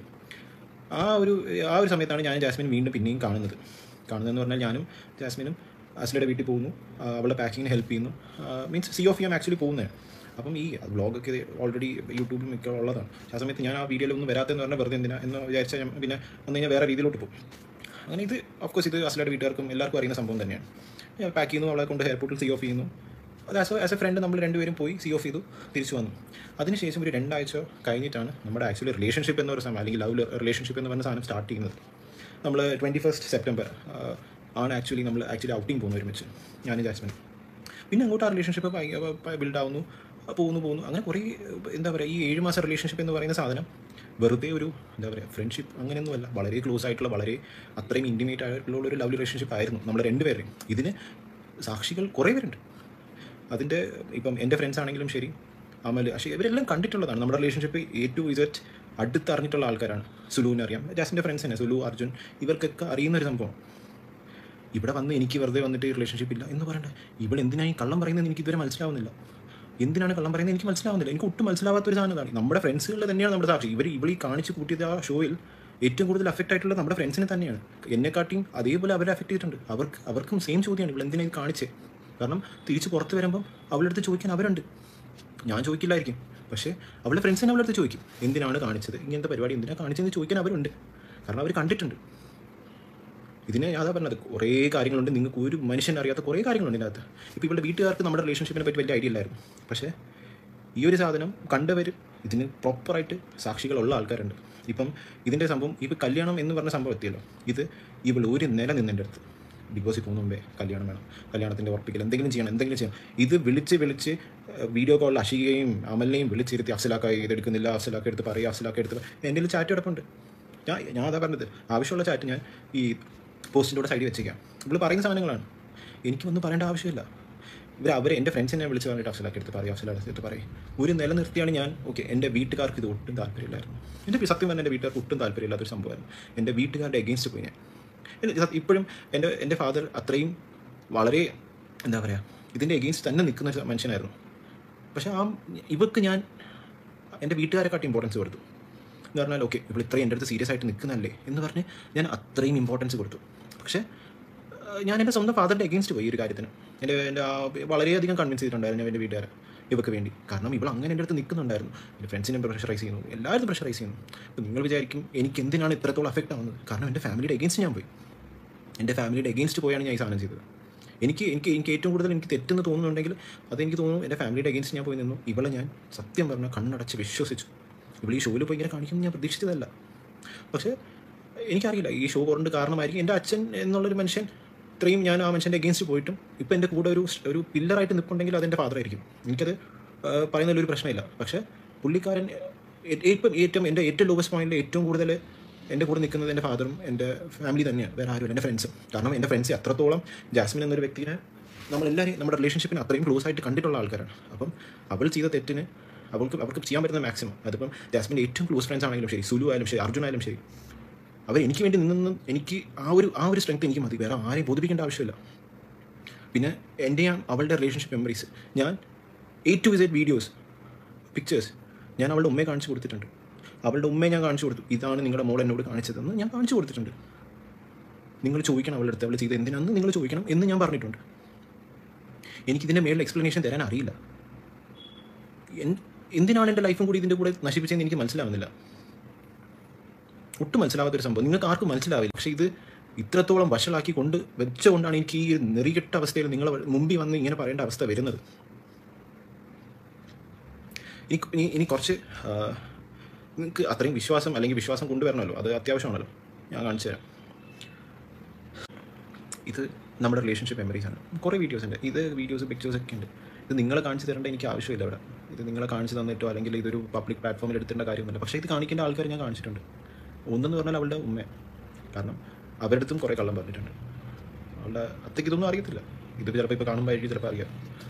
ആ ഒരു ആ ഒരു സമയത്താണ് ഞാൻ ജാസ്മിൻ വീണ്ടും പിന്നെയും കാണുന്നത് കാണുന്നതെന്ന് പറഞ്ഞാൽ ഞാനും ജാസ്മിനും അസ്ലയുടെ വീട്ടിൽ പോകുന്നു ആ, അവളുടെ പാക്കിങ്ങിന് ഹെൽപ്പ് ചെയ്യുന്നു മീൻസ് സി ഓഫ് ചെയ്യാൻ ആക്ച്വലി പോകുന്നത് അപ്പം ഈ വ്ളോഗൊക്കെ ഓൾറെഡി യൂട്യൂബിൽ മിക്ക ഉള്ളതാണ് ആ സമയത്ത് ഞാൻ ആ വീഡിയോയിലൊന്നും വരാത്തെന്ന് പറഞ്ഞാൽ വെറുതെ എന്തിനാ എന്ന് വിചാരിച്ചാൽ ഞാൻ പിന്നെ വന്നു കഴിഞ്ഞാൽ വേറെ രീതിയിലോട്ട് പോകും അങ്ങനെ ഇത് ഓഫ്കോഴ്സ് ഇത് അസ്ലയുടെ വീട്ടുകാർക്കും എല്ലാവർക്കും അറിയുന്ന സംഭവം തന്നെയാണ് ഞാൻ പാക്ക് ചെയ്യുന്നു അവളെ കൊണ്ട് എയർപോർട്ടിൽ സി ഓഫ് ചെയ്യുന്നു അത് ആസ് ആസ് എ ഫ്രണ്ട് നമ്മൾ രണ്ടുപേരും പോയി സി ഓഫ് ചെയ്തു തിരിച്ചു വന്നു അതിനുശേഷം ഒരു രണ്ടാഴ്ച കഴിഞ്ഞിട്ടാണ് നമ്മുടെ ആക്ച്വലി റിലേഷൻഷിപ്പ് എന്ന ഒരു സാധനം അല്ലെങ്കിൽ ലവ് റിലേഷൻഷിപ്പ് എന്ന് പറഞ്ഞ സാധനം സ്റ്റാർട്ട് ചെയ്യുന്നത് നമ്മൾ ട്വൻറ്റി ഫസ്റ്റ് സെപ്റ്റംബർ ആണ് ആക്ച്വലി നമ്മൾ ആക്ച്വലി ഔട്ടിങ് പോകുന്നു ഒരുമിച്ച് ഞാനും ജാസ്മിൻ പിന്നെ അങ്ങോട്ട് ആ റിലേഷൻഷിപ്പ് ബിൽഡ് ആവുന്നു പോകുന്നു പോകുന്നു അങ്ങനെ കുറേ എന്താ പറയുക ഈ ഏഴ് മാസം റിലേഷൻഷിപ്പ് എന്ന് പറയുന്ന സാധനം വെറുതെ ഒരു എന്താ പറയുക ഫ്രണ്ട്ഷിപ്പ് അങ്ങനെയൊന്നുമല്ല വളരെ ക്ലോസ് ആയിട്ടുള്ള വളരെ അത്രയും ഇൻറ്റിമേറ്റ് ആയിട്ടുള്ള ഒരു ലവ് റിലേഷൻഷിപ്പ് ആയിരുന്നു നമ്മൾ രണ്ടുപേരെയും ഇതിന് സാക്ഷികൾ കുറേ പേരുണ്ട് അതിൻ്റെ ഇപ്പം എൻ്റെ ഫ്രണ്ട്സ് ആണെങ്കിലും ശരി അമൽ പക്ഷേ ഇവരെല്ലാം കണ്ടിട്ടുള്ളതാണ് നമ്മുടെ റിലേഷൻഷിപ്പ് എ ടു ഇസറ്റ് അടുത്തറിഞ്ഞിട്ടുള്ള ആൾക്കാരാണ് സുലുവിനെ അറിയാം ജാസിൻ്റെ ഫ്രണ്ട്സ് തന്നെ സുലു അർജുൻ ഇവർക്കൊക്കെ അറിയുന്ന ഒരു സംഭവം ഇവിടെ വന്ന് എനിക്ക് വെറുതെ വന്നിട്ട് റിലേഷൻഷിപ്പ് ഇല്ല എന്ന് പറയണ്ട ഇവിടെ എന്തിനാണ് ഈ കള്ളം പറയുന്നത് എനിക്ക് ഇതുവരെ മനസ്സിലാവുന്നില്ല എന്തിനാണ് കള്ളം പറയുന്നത് എനിക്ക് മനസ്സിലാവുന്നില്ല എനിക്ക് ഒട്ടും മനസ്സിലാവാത്ത ഒരു സാധനമാണ് നമ്മുടെ ഫ്രണ്ട്സുകളിൽ തന്നെയാണ് നമ്മുടെ സാക്ഷി ഇവർ ഇവൾ ഈ കാണിച്ച് കൂട്ടിയത് ആ ഷോയിൽ ഏറ്റവും കൂടുതൽ അഫക്റ്റ് ആയിട്ടുള്ളത് നമ്മുടെ ഫ്രണ്ട്സിനെ തന്നെയാണ് എന്നെക്കാട്ടിയും അതേപോലെ അവരെ അഫക്റ്റ് ചെയ്തിട്ടുണ്ട് അവർക്ക് അവർക്കും സെയിം ചോദ്യമാണ് ഇവൾ എന്തിനാണ് ഇത് കാണിച്ചേ കാരണം തിരിച്ച് പുറത്ത് വരുമ്പം അവളുടെ അടുത്ത് ചോദിക്കാൻ അവരുണ്ട് ഞാൻ ചോദിക്കില്ലായിരിക്കും പക്ഷേ അവളുടെ ഫ്രണ്ട്സിനെ അവളുടെ അടുത്ത് ചോദിക്കും എന്തിനാണ് കാണിച്ചത് ഇങ്ങനത്തെ പരിപാടി എന്തിനാണ് കാണിച്ചതെന്ന് ചോദിക്കാൻ അവരുണ്ട് കാരണം അവർ കണ്ടിട്ടുണ്ട് ഇതിനെ അതാ പറഞ്ഞത് കുറേ കാര്യങ്ങളുണ്ട് നിങ്ങൾക്ക് ഒരു മനുഷ്യൻ അറിയാത്ത കുറേ കാര്യങ്ങളുണ്ട് ഇതിനകത്ത് ഇപ്പോൾ ഇവളുടെ വീട്ടുകാർക്ക് നമ്മുടെ റിലേഷൻഷിപ്പിനെ പറ്റി വലിയ ഐഡിയ ഇല്ലായിരുന്നു പക്ഷേ ഈ ഒരു സാധനം കണ്ടവർ ഇതിന് പ്രോപ്പറായിട്ട് സാക്ഷികളുള്ള ആൾക്കാരുണ്ട് ഇപ്പം ഇതിൻ്റെ സംഭവം ഇപ്പോൾ കല്യാണം എന്ന് പറഞ്ഞ സംഭവം എത്തിയല്ലോ ഇത് ഇവൾ ഒരു നില നിന്നെൻ്റെ അടുത്ത് ബിഗ് ബോസിൽ പോകുന്ന മുമ്പേ കല്യാണം വേണം കല്യാണത്തിൻ്റെ ഉറപ്പിക്കൽ എന്തെങ്കിലും ചെയ്യണം എന്തെങ്കിലും ചെയ്യണം ഇത് വിളിച്ച് വിളിച്ച് വീഡിയോ കോളിൽ അഷികയും അമലിനെയും വിളിച്ചിരുത്തി അഫ്സലാക്ക ഇതെടുക്കുന്നില്ല അഫ്സലാക്ക എടുത്ത് പറയുക അഫ്സലാക്ക എടുത്ത് എൻ്റെ കയ്യിൽ ചാറ്റ് കിടപ്പുണ്ട് ഞാൻ ഞാൻ അതാ പറഞ്ഞത് ആവശ്യമുള്ള ചാറ്റ് ഞാൻ ഈ പോസ്റ്റിൻ്റെ കൂടെ സൈഡിൽ വെച്ചേക്കാം ഇവള് പറയുന്ന സാധനങ്ങളാണ് എനിക്കൊന്നും പറയേണ്ട ആവശ്യമില്ല ഇവർ അവർ എൻ്റെ ഫ്രണ്ട്സിനെ വിളിച്ച് പറഞ്ഞിട്ട് അഫ്സലാക്കി എടുത്ത് പറയും അഫ്സലാക്കി എടുത്ത് പറയും ഒരു നില നിർത്തിയാണ് ഞാൻ ഓക്കെ എൻ്റെ വീട്ടുകാർക്ക് ഇത് ഒട്ടും താല്പര്യമില്ലായിരുന്നു എൻ്റെ സത്യം പറഞ്ഞാൽ എൻ്റെ വീട്ടുകാർക്ക് ഒട്ടും താല്പര്യമില്ലാത്തൊരു സംഭവമായിരുന്നു എൻ്റെ വീട്ടുകാരുടെ എഗെയിൻസ്റ്റ് പോയി ഞാൻ എൻ്റെ സത്യം- ഇപ്പോഴും എൻ്റെ എൻ്റെ ഫാദർ അത്രയും വളരെ എന്താ പറയുക ഇതിൻ്റെ എഗെയിൻസ്റ്റ് തന്നെ നിൽക്കുന്ന ഒരു മനുഷ്യനായിരുന്നു പക്ഷേ ആ ഇവർക്ക് ഞാൻ എൻ്റെ വീട്ടുകാരെക്കാട്ടി ഇമ്പോർട്ടൻസ് കൊടുത്തു എന്ന് പറഞ്ഞാൽ ഓക്കെ ഇപ്പോൾ ഇത്രയും എൻ്റെ അടുത്ത് സീരിയസ് ആയിട്ട് നിൽക്കുന്നതല്ലേ എന്ന് പറഞ്ഞ് ഞാൻ അത്രയും ഇമ്പോർട്ടൻസ് കൊടുത്തു പക്ഷേ ആ, ഞാൻ എൻ്റെ സ്വന്തം ഫാദറിൻ്റെ എഗെയിൻസ്റ്റ് പോയി ഈ ഒരു കാര്യത്തിന് എൻ്റെ എൻ്റെ ആ വളരെയധികം കൺവിൻസ് ചെയ്തിട്ടുണ്ടായിരുന്നു എൻ്റെ വീട്ടുകാരെ ഇവർക്ക് വേണ്ടി കാരണം ഇവൾ അങ്ങനെ എൻ്റെ അടുത്ത് നിൽക്കുന്നുണ്ടായിരുന്നു എൻ്റെ ഫ്രണ്ട്സിനെ പ്രഷറൈസ് ചെയ്യുന്നു എല്ലാവരും പ്രഷറൈസ് ചെയ്യുന്നു അപ്പോൾ നിങ്ങൾ വിചാരിക്കും എനിക്ക് എന്തിനാണ് ഇത്രത്തോളം അഫക്റ്റ് ആവുന്നത് കാരണം എൻ്റെ ഫാമിലിയുടെ എഗെയിൻസ്റ്റ് ഞാൻ പോയി എൻ്റെ ഫാമിലിയുടെ എഗെയിൻസ്റ്റ് പോയാണ് ഞാൻ ഈ സാധനം ചെയ്തത് എനിക്ക് എനിക്ക് എനിക്ക് ഏറ്റവും കൂടുതൽ എനിക്ക് തെറ്റെന്ന് തോന്നുന്നുണ്ടെങ്കിൽ അതെനിക്ക് തോന്നുന്നു എൻ്റെ ഫാമിലിയുടെ എഗെയിൻസ്റ്റ് ഞാൻ പോയി നിന്നു ഇവളെ ഞാൻ സത്യം പറഞ്ഞാൽ കണ്ണടച്ച് വിശ്വസിച്ചു ഇവൾ ഈ ഷോയിൽ പോയി ഇങ്ങനെ കാണിക്കുമെന്ന് ഞാൻ പ്രതീക്ഷിച്ചതല്ല പക്ഷേ എനിക്കറിയില്ല ഈ ഷോ കൊണ്ട് കാരണമായിരിക്കും എൻ്റെ അച്ഛൻ എന്നുള്ളൊരു മനുഷ്യൻ ഇത്രയും ഞാൻ ആ മനുഷ്യൻ്റെ എഗെയിൻസ്റ്റ് പോയിട്ടും ഇപ്പം എൻ്റെ കൂടെ ഒരു ഒരു പില്ലറായിട്ട് നിൽപ്പുണ്ടെങ്കിൽ അതെൻ്റെ ഫാദർ ആയിരിക്കും എനിക്കത് ആ, പറയുന്നതിലൊരു പ്രശ്നമില്ല പക്ഷേ പുള്ളിക്കാരൻ ഏ- ഇപ്പം ഏറ്റവും എൻ്റെ ഏറ്റവും ലോവസ്റ്റ് പോയിന്റിൽ ഏറ്റവും കൂടുതൽ എൻ്റെ കൂടെ നിൽക്കുന്നത് എൻ്റെ ഫാദറും എൻ്റെ ഫാമിലി തന്നെയാണ് വേറെ ആരും എൻ്റെ ഫ്രണ്ട്സും കാരണം എൻ്റെ ഫ്രണ്ട്സ് അത്രത്തോളം ജാസ്മിൻ എന്നൊരു വ്യക്തിനെ നമ്മളെല്ലാവരും നമ്മുടെ റിലേഷൻഷിപ്പിന് അത്രയും ക്ലോസ് ആയിട്ട് കണ്ടിട്ടുള്ള ആൾക്കാരാണ് അപ്പം അവൾ ചെയ്ത തെറ്റിന് അവൾക്ക് അവർക്ക് ചെയ്യാൻ പറ്റുന്ന മാക്സിമം അതിപ്പം ജാസ്മിൻ്റെ ഏറ്റവും ക്ലോസ് ഫ്രണ്ട്സ് ആണെങ്കിലും ശരി സുലു ആയാലും ശരി അർജുൻ ആയാലും ശരി അവർ എനിക്ക് വേണ്ടി നിന്ന് എനിക്ക് ആ ഒരു ആ ഒരു സ്ട്രെങ്ത് എനിക്ക് മതി വേറെ ആരെയും ബോധിപ്പിക്കേണ്ട ആവശ്യമില്ല പിന്നെ എൻ്റെ ഞാൻ അവളുടെ റിലേഷൻഷിപ്പ് മെമ്മറീസ് ഞാൻ A to visit videos pictures ഞാൻ അവളുടെ ഉമ്മയെ കാണിച്ചു കൊടുത്തിട്ടുണ്ട് അവളുടെ ഉമ്മയെ ഞാൻ കാണിച്ചു കൊടുത്തു ഇതാണ് നിങ്ങളുടെ മോൾ എന്നോട് കാണിച്ചതെന്ന് ഞാൻ കാണിച്ചു കൊടുത്തിട്ടുണ്ട് നിങ്ങൾ ചോദിക്കണം അവളുടെ അടുത്ത് അവൾ ചെയ്ത് എന്തിനാണെന്ന് നിങ്ങൾ ചോദിക്കണം എന്ന് ഞാൻ പറഞ്ഞിട്ടുണ്ട് എനിക്കിതിൻ്റെ മേളിൽ എക്സ്പ്ലനേഷൻ തരാൻ അറിയില്ല എൻ- എന്തിനാണ് എൻ്റെ ലൈഫും കൂടി ഇതിൻ്റെ കൂടെ നശിപ്പിച്ചതെന്ന് എനിക്ക് മനസ്സിലാവുന്നില്ല ഒട്ടും മനസ്സിലാവാത്തൊരു സംഭവം നിങ്ങൾക്ക് ആർക്കും മനസ്സിലാവില്ല പക്ഷേ ഇത് ഇത്രത്തോളം വഷളാക്കി കൊണ്ട് വെച്ചുകൊണ്ടാണ് എനിക്ക് ഈ നെറികെട്ട അവസ്ഥയിൽ നിങ്ങൾ മുമ്പിൽ വന്ന് ഇങ്ങനെ പറയേണ്ട അവസ്ഥ വരുന്നത് ഇനി ഇനി ഇനി കുറച്ച് ആ, നിങ്ങൾക്ക് അത്രയും വിശ്വാസം അല്ലെങ്കിൽ വിശ്വാസം കൊണ്ടുവരണമല്ലോ അത് അത്യാവശ്യമാണല്ലോ ഞാൻ കാണിച്ചു തരാം ഇത് നമ്മുടെ റിലേഷൻഷിപ്പ് മെമ്മറീസ് ആണ് കുറേ വീഡിയോസ് ഉണ്ട് ഇത് വീഡിയോസ് പിക്ചേഴ്സ് ഒക്കെ ഉണ്ട് ഇത് നിങ്ങളെ കാണിച്ചു തരേണ്ട എനിക്ക് ആവശ്യമില്ല ഇവിടെ ഇത് നിങ്ങളെ കാണിച്ചു തന്നിട്ടോ അല്ലെങ്കിൽ ഇതൊരു പബ്ലിക് പ്ലാറ്റ്ഫോമിൽ എടുത്തേണ്ട കാര്യമൊന്നുമില്ല പക്ഷേ ഇത് കാണിക്കേണ്ട ആൾക്കാർ ഞാൻ കാണിച്ചിട്ടുണ്ട് ഒന്നെന്ന് പറഞ്ഞാൽ അവളുടെ ഉമ്മ കാരണം അവരുടെ അടുത്തും കുറേ കള്ളം പറഞ്ഞിട്ടുണ്ട് അവളുടെ അത്തേക്ക് ഇതൊന്നും അറിയത്തില്ല ഇത് ചിലപ്പോൾ ഇപ്പോൾ കാണുമ്പോൾ ചിലപ്പോൾ അറിയാം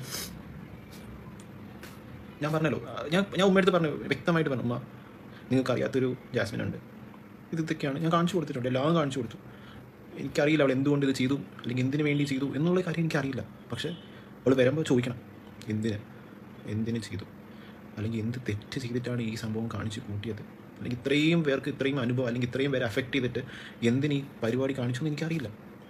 ഞാൻ പറഞ്ഞല്ലോ ആ, ഞാൻ ഞാൻ ഉമ്മയടുത്ത് പറഞ്ഞു വ്യക്തമായിട്ട് പറഞ്ഞു ഉമ്മ നിങ്ങൾക്ക് അറിയാത്തൊരു ജാസ്മിൻ ഉണ്ട് ഇത് ഇതൊക്കെയാണ് ഞാൻ കാണിച്ചു കൊടുത്തിട്ടുണ്ട് എല്ലാം കാണിച്ചു കൊടുത്തു എനിക്കറിയില്ല അവൾ എന്തുകൊണ്ട് ഇത് ചെയ്തു അല്ലെങ്കിൽ എന്തിനു വേണ്ടി ചെയ്തു എന്നുള്ള കാര്യം എനിക്കറിയില്ല പക്ഷേ അവൾ വരുമ്പോൾ ചോദിക്കണം എന്തിന് എന്തിന് ചെയ്തു അല്ലെങ്കിൽ എന്ത് തെറ്റ് ചെയ്തിട്ടാണ് ഈ സംഭവം കാണിച്ചു കൂട്ടിയത് അല്ലെങ്കിൽ ഇത്രയും പേർക്ക് ഇത്രയും അനുഭവം അല്ലെങ്കിൽ ഇത്രയും പേരെ അഫക്റ്റ് ചെയ്തിട്ട് എന്തിന് ഈ പരിപാടി കാണിച്ചു എന്ന് എനിക്കറിയില്ല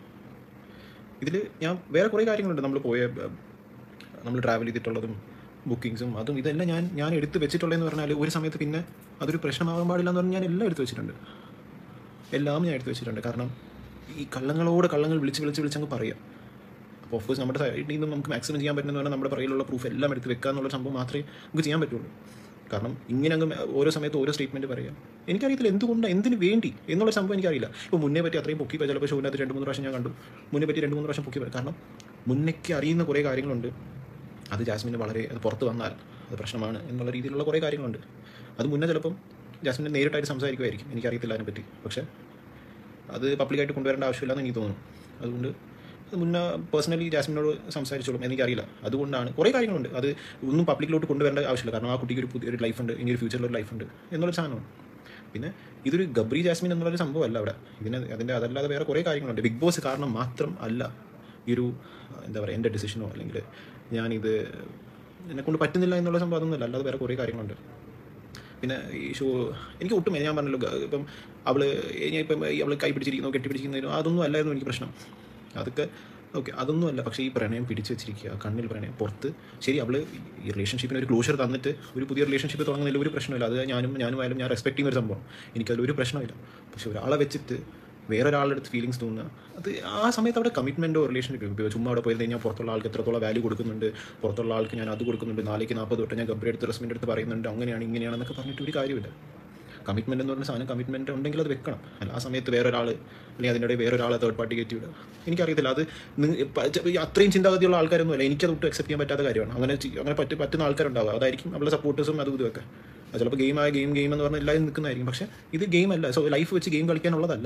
ഇതിൽ ഞാൻ വേറെ കുറേ കാര്യങ്ങളുണ്ട് നമ്മൾ പോയ നമ്മൾ ട്രാവൽ ചെയ്തിട്ടുള്ളതും ബുക്കിങ്സും അതും ഇതെല്ലാം ഞാൻ ഞാൻ എടുത്ത് വെച്ചിട്ടുള്ളതെന്ന് പറഞ്ഞാൽ ഒരു സമയത്ത് പിന്നെ അതൊരു പ്രശ്നമാകാൻ പാടില്ല എന്ന് പറഞ്ഞാൽ ഞാൻ എല്ലാം എടുത്ത് വെച്ചിട്ടുണ്ട് എല്ലാം ഞാൻ എടുത്ത് വെച്ചിട്ടുണ്ട് കാരണം ഈ കള്ളങ്ങളോട് കള്ളങ്ങൾ വിളിച്ച് വിളിച്ച് വിളിച്ച് അങ്ങ് പറയാം അപ്പോൾ ഓഫ്കോഴ്സ് നമ്മുടെ സൈഡിൽ നിന്ന് നമുക്ക് മാക്സിമം ചെയ്യാൻ പറ്റുന്ന പറഞ്ഞാൽ നമ്മുടെ പറയിലുള്ള പ്രൂഫ് എല്ലാം എടുത്ത് വെക്കുക എന്നുള്ള സംഭവം മാത്രമേ നമുക്ക് ചെയ്യാൻ പറ്റുള്ളൂ കാരണം ഇങ്ങനെ അങ്ങ് ഓരോ സമയത്ത് ഓരോ സ്റ്റേറ്റ്മെൻറ്റ് പറയാം എനിക്കറിയത്തില്ല എന്തുകൊണ്ടാണ് എന്തിന് വേണ്ടി എന്നുള്ള സംഭവം എനിക്കറിയില്ല ഇപ്പോൾ മുന്നേ പറ്റി അത്രയും പൊക്കി പോയി ചിലപ്പോൾ ഷോവിനകത്ത് രണ്ട് മൂന്ന് പ്രാവശ്യം ഞാൻ കണ്ടു മുന്നേ പറ്റി രണ്ട് മൂന്ന് പ്രാവശ്യം പൊക്കി പോയി കാരണം മുന്നേക്ക് അറിയുന്ന കുറേ കാര്യങ്ങളുണ്ട് അത് ജാസ്മിന് വളരെ അത് പുറത്ത് വന്നാൽ അത് പ്രശ്നമാണ് എന്നുള്ള രീതിയിലുള്ള കുറേ കാര്യങ്ങളുണ്ട് അത് മുന്നേ ചിലപ്പം ജാസ്മിനെ നേരിട്ടായിട്ട് സംസാരിക്കുമായിരിക്കും എനിക്കറിയത്തില്ല അതിനെപ്പറ്റി പക്ഷേ അത് പബ്ലിക്കായിട്ട് കൊണ്ടുവരേണ്ട ആവശ്യമില്ലെന്ന് എനിക്ക് തോന്നുന്നു അതുകൊണ്ട് അത് മുന്നേ പേഴ്സണലി ജാസ്മിനോട് സംസാരിച്ചോളും എനിക്കറിയില്ല അതുകൊണ്ടാണ് കുറേ കാര്യങ്ങളുണ്ട് അത് ഒന്നും പബ്ലിക്കിലോട്ട് കൊണ്ടുവരേണ്ട ആവശ്യമില്ല കാരണം ആ കുട്ടിക്ക് ഒരു പുതിയൊരു ലൈഫുണ്ട് ഇനി ഒരു ഫ്യൂച്ചറിൽ ഒരു ലൈഫുണ്ട് എന്നുള്ളൊരു സാധനമാണ് പിന്നെ ഇതൊരു ഗബ്രി ജാസ്മിൻ എന്നുള്ളൊരു സംഭവമല്ല അവിടെ ഇതിന് അതിൻ്റെ അതല്ലാതെ വേറെ കുറേ കാര്യങ്ങളുണ്ട് ബിഗ് ബോസ് കാരണം മാത്രം അല്ല ഈ ഒരു എന്താ പറയുക എൻ്റെ ഡിസിഷനോ അല്ലെങ്കിൽ ഞാനിത് എന്നെ കൊണ്ട് പറ്റുന്നില്ല എന്നുള്ള സംഭവം അതൊന്നുമല്ല അല്ലാതെ വേറെ കുറേ കാര്യങ്ങളുണ്ട് പിന്നെ ഈ ഷോ എനിക്ക് ഒട്ടും ഞാൻ പറഞ്ഞല്ലോ ഗ- ഇപ്പം അവള് ഞാൻ ഇപ്പം അവൾ കൈ പിടിച്ചിരിക്കുന്നു കെട്ടിപ്പിടിച്ചിരിക്കുന്നതിനോ അതൊന്നും അല്ലായിരുന്നു എനിക്ക് പ്രശ്നം അതൊക്കെ ഓക്കെ അതൊന്നും അല്ല പക്ഷേ ഈ പ്രണയം പിടിച്ചു വെച്ചിരിക്കുക കണ്ണിൽ പ്രണയം പുറത്ത് ശരി അവൾ ഈ റിലേഷൻഷിപ്പിന് ഒരു ക്ലോഷർ തന്നിട്ട് ഒരു പുതിയ റിലേഷൻഷിപ്പ് തുടങ്ങുന്നതിൽ ഒരു പ്രശ്നമില്ല അത് ഞാനും ഞാനും ആയാലും ഞാൻ റെസ്പെക്ട് ചെയ്യുന്ന ഒരു സംഭവം എനിക്കതിൽ ഒരു പ്രശ്നമില്ല പക്ഷെ ഒരാളെ വെച്ചിട്ട് വേറൊരാളുടെ അടുത്ത് ഫീലിങ്സ് തോന്നുക അത് ആ സമയത്ത് അവിടെ കമ്മിറ്റ്മെൻറ്റോ റിലേഷൻഷിപ്പ് ഇപ്പോൾ ചുമ്മാ അവിടെ പോയി കഴിഞ്ഞാൽ പുറത്തുള്ള ആൾക്ക് എത്രത്തോളം വാല്യൂ കൊടുക്കുന്നുണ്ട് പുറത്തുള്ള ആൾക്ക് ഞാൻ അത് കൊടുക്കുന്നുണ്ട് നാലേക്ക് നാൽപ്പത് തൊട്ട് ഞാൻ ഗബ്രി അടുത്ത് റെസ്മിൻ്റെ അടുത്ത് പറയുന്നുണ്ട് അങ്ങനെയാണ് ഇങ്ങനെയാണെന്നൊക്കെ പറഞ്ഞിട്ട് ഒരു കാര്യമില്ല കമ്മിറ്റ്മെൻറ്റ് എന്ന് പറഞ്ഞ സാധനം കമ്മിറ്റ്മെൻറ്റ് ഉണ്ടെങ്കിൽ അത് വെക്കണം അല്ല ആ സമയത്ത് വേറൊരാൾ അല്ലെങ്കിൽ അതിൻ്റെ ഇടയിൽ വേറൊരാളെ തേർഡ് പാർട്ടി കയറ്റി വിടുക എനിക്കറിയത്തില്ല അത് നിങ്ങ- പ- ച- ഈ അത്രയും ചിന്താഗതിയുള്ള ആൾക്കാരൊന്നുമല്ല എനിക്കത് ഒട്ടും അക്സെപ്റ്റ് ചെയ്യാൻ പറ്റാത്ത കാര്യമാണ് അങ്ങനെ ചി- അങ്ങനെ പറ്റി പറ്റുന്ന ആൾക്കാരുണ്ടാവുക അതായിരിക്കും അവരുടെ സപ്പോർട്ടേഴ്സും അതും ഇതുമൊക്കെ അത് ചിലപ്പോൾ ഗെയിം ആയ ഗെയിം ഗെയിം എന്ന് പറഞ്ഞാൽ എല്ലാവരും നിൽക്കുന്നതായിരിക്കും പക്ഷേ ഇത് ഗെയിം അല്ല സോ ലൈഫ് വെച്ച് ഗെയിം കളിക്കാനുള്ളതല്ല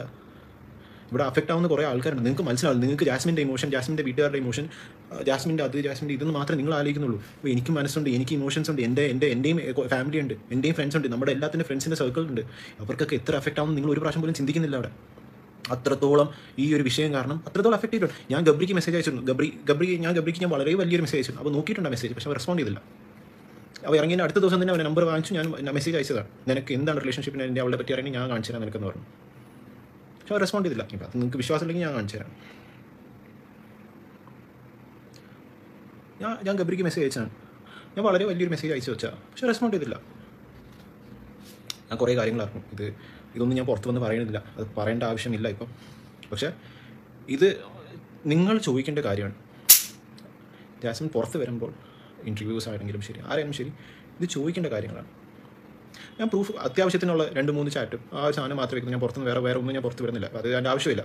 ഇവിടെ അഫക്റ്റ് ആവുന്ന കുറേ ആൾക്കാരുണ്ട് നിങ്ങൾക്ക് മനസ്സിലാവും നിങ്ങൾക്ക് ജാസ്മിൻ്റെ ഇമോഷൻ ജാസ്മിൻ്റെ വീട്ടുകാരുടെ ഇമോഷൻ ജാസ്മിൻ്റെ അത് ജാസ്മിൻ്റെ ഇതെന്ന് മാത്രമേ നിങ്ങൾ ആലോചിക്കുന്നുള്ളൂ ഇപ്പോൾ എനിക്ക് മനസ്സുണ്ട് എനിക്ക് ഇമോഷൻസ് ഉണ്ട് എൻ്റെ എൻ്റെ എൻ്റെയും ഫാമിലി ഉണ്ട് എൻ്റെയും ഫ്രണ്ട്സ് ഉണ്ട് നമ്മുടെ എല്ലാത്തിൻ്റെ ഫ്രണ്ട്സിൻ്റെ സർക്കിൾ ഉണ്ട് അവർക്കൊക്കെ എത്ര അഫക്റ്റ് ആവും നിങ്ങൾ ഒരു പ്രാവശ്യം പോലും ചിന്തിക്കുന്നില്ല അവിടെ അത്രത്തോളം ഈ ഒരു വിഷയം കാരണം അത്രത്തോളം അഫക്റ്റ് ചെയ്തിട്ടുണ്ട് ഞാൻ ഗബ്രിക്ക് മെസ്സേജ് അയച്ചിരുന്നു ഗബ്രി ഗബ്രി ഞാൻ ഗബ്രിക്ക് ഞാൻ വളരെ വലിയൊരു മെസ്സേജ് അയച്ചിരുന്നു അപ്പോൾ നോക്കിയിട്ടുണ്ട് മെസ്സേജ് പക്ഷേ അവർ റെസ്പോണ്ട് ചെയ്തില്ല അപ്പോൾ ഇറങ്ങിയ അടുത്ത ദിവസം തന്നെ അവൻ നമ്പർ വാങ്ങിച്ചു ഞാൻ മെസ്സേജ് അയച്ചതാണ് നിനക്ക് എന്താണ് റിലേഷൻഷിപ്പിന് എൻ്റെ അവളെ പറ്റി അറിയാൻ ഞാൻ കാണിച്ചു തരാം നിനക്കെന്ന് പറഞ്ഞു പക്ഷെ അവർ റെസ്പോണ്ട് ചെയ്തില്ല ഇപ്പം അത് നിങ്ങൾക്ക് വിശ്വാസമില്ലെങ്കിൽ ഞാൻ കാണിച്ചു തരാം ഞാൻ ഞാൻ ഗബ്രിക്ക് മെസ്സേജ് അയച്ചതാണ് ഞാൻ വളരെ വലിയൊരു മെസ്സേജ് അയച്ചു വെച്ചാൽ പക്ഷെ റെസ്പോണ്ട് ചെയ്തില്ല ഞാൻ കുറേ കാര്യങ്ങൾ അറിഞ്ഞു ഇത് ഇതൊന്നും ഞാൻ പുറത്ത് വന്ന് പറയുന്നില്ല അത് പറയേണ്ട ആവശ്യമില്ല ഇപ്പം പക്ഷേ ഇത് നിങ്ങൾ ചോദിക്കേണ്ട കാര്യമാണ് ജാസ്മിൻ പുറത്ത് വരുമ്പോൾ ഇൻ്റർവ്യൂസ് ആണെങ്കിലും ശരി ആരായാലും ശരി ഇത് ചോദിക്കേണ്ട കാര്യങ്ങളാണ് ഞാൻ പ്രൂഫ് അത്യാവശ്യത്തിനുള്ള രണ്ട് മൂന്ന് ചാറ്റും ആ ഒരു സാധനം മാത്രമേ വെക്കുന്നു ഞാൻ പുറത്തുനിന്ന് വേറെ വേറെ ഒന്നും ഞാൻ പുറത്ത് വരുന്നില്ല അത് അതിൻ്റെ ആവശ്യമില്ല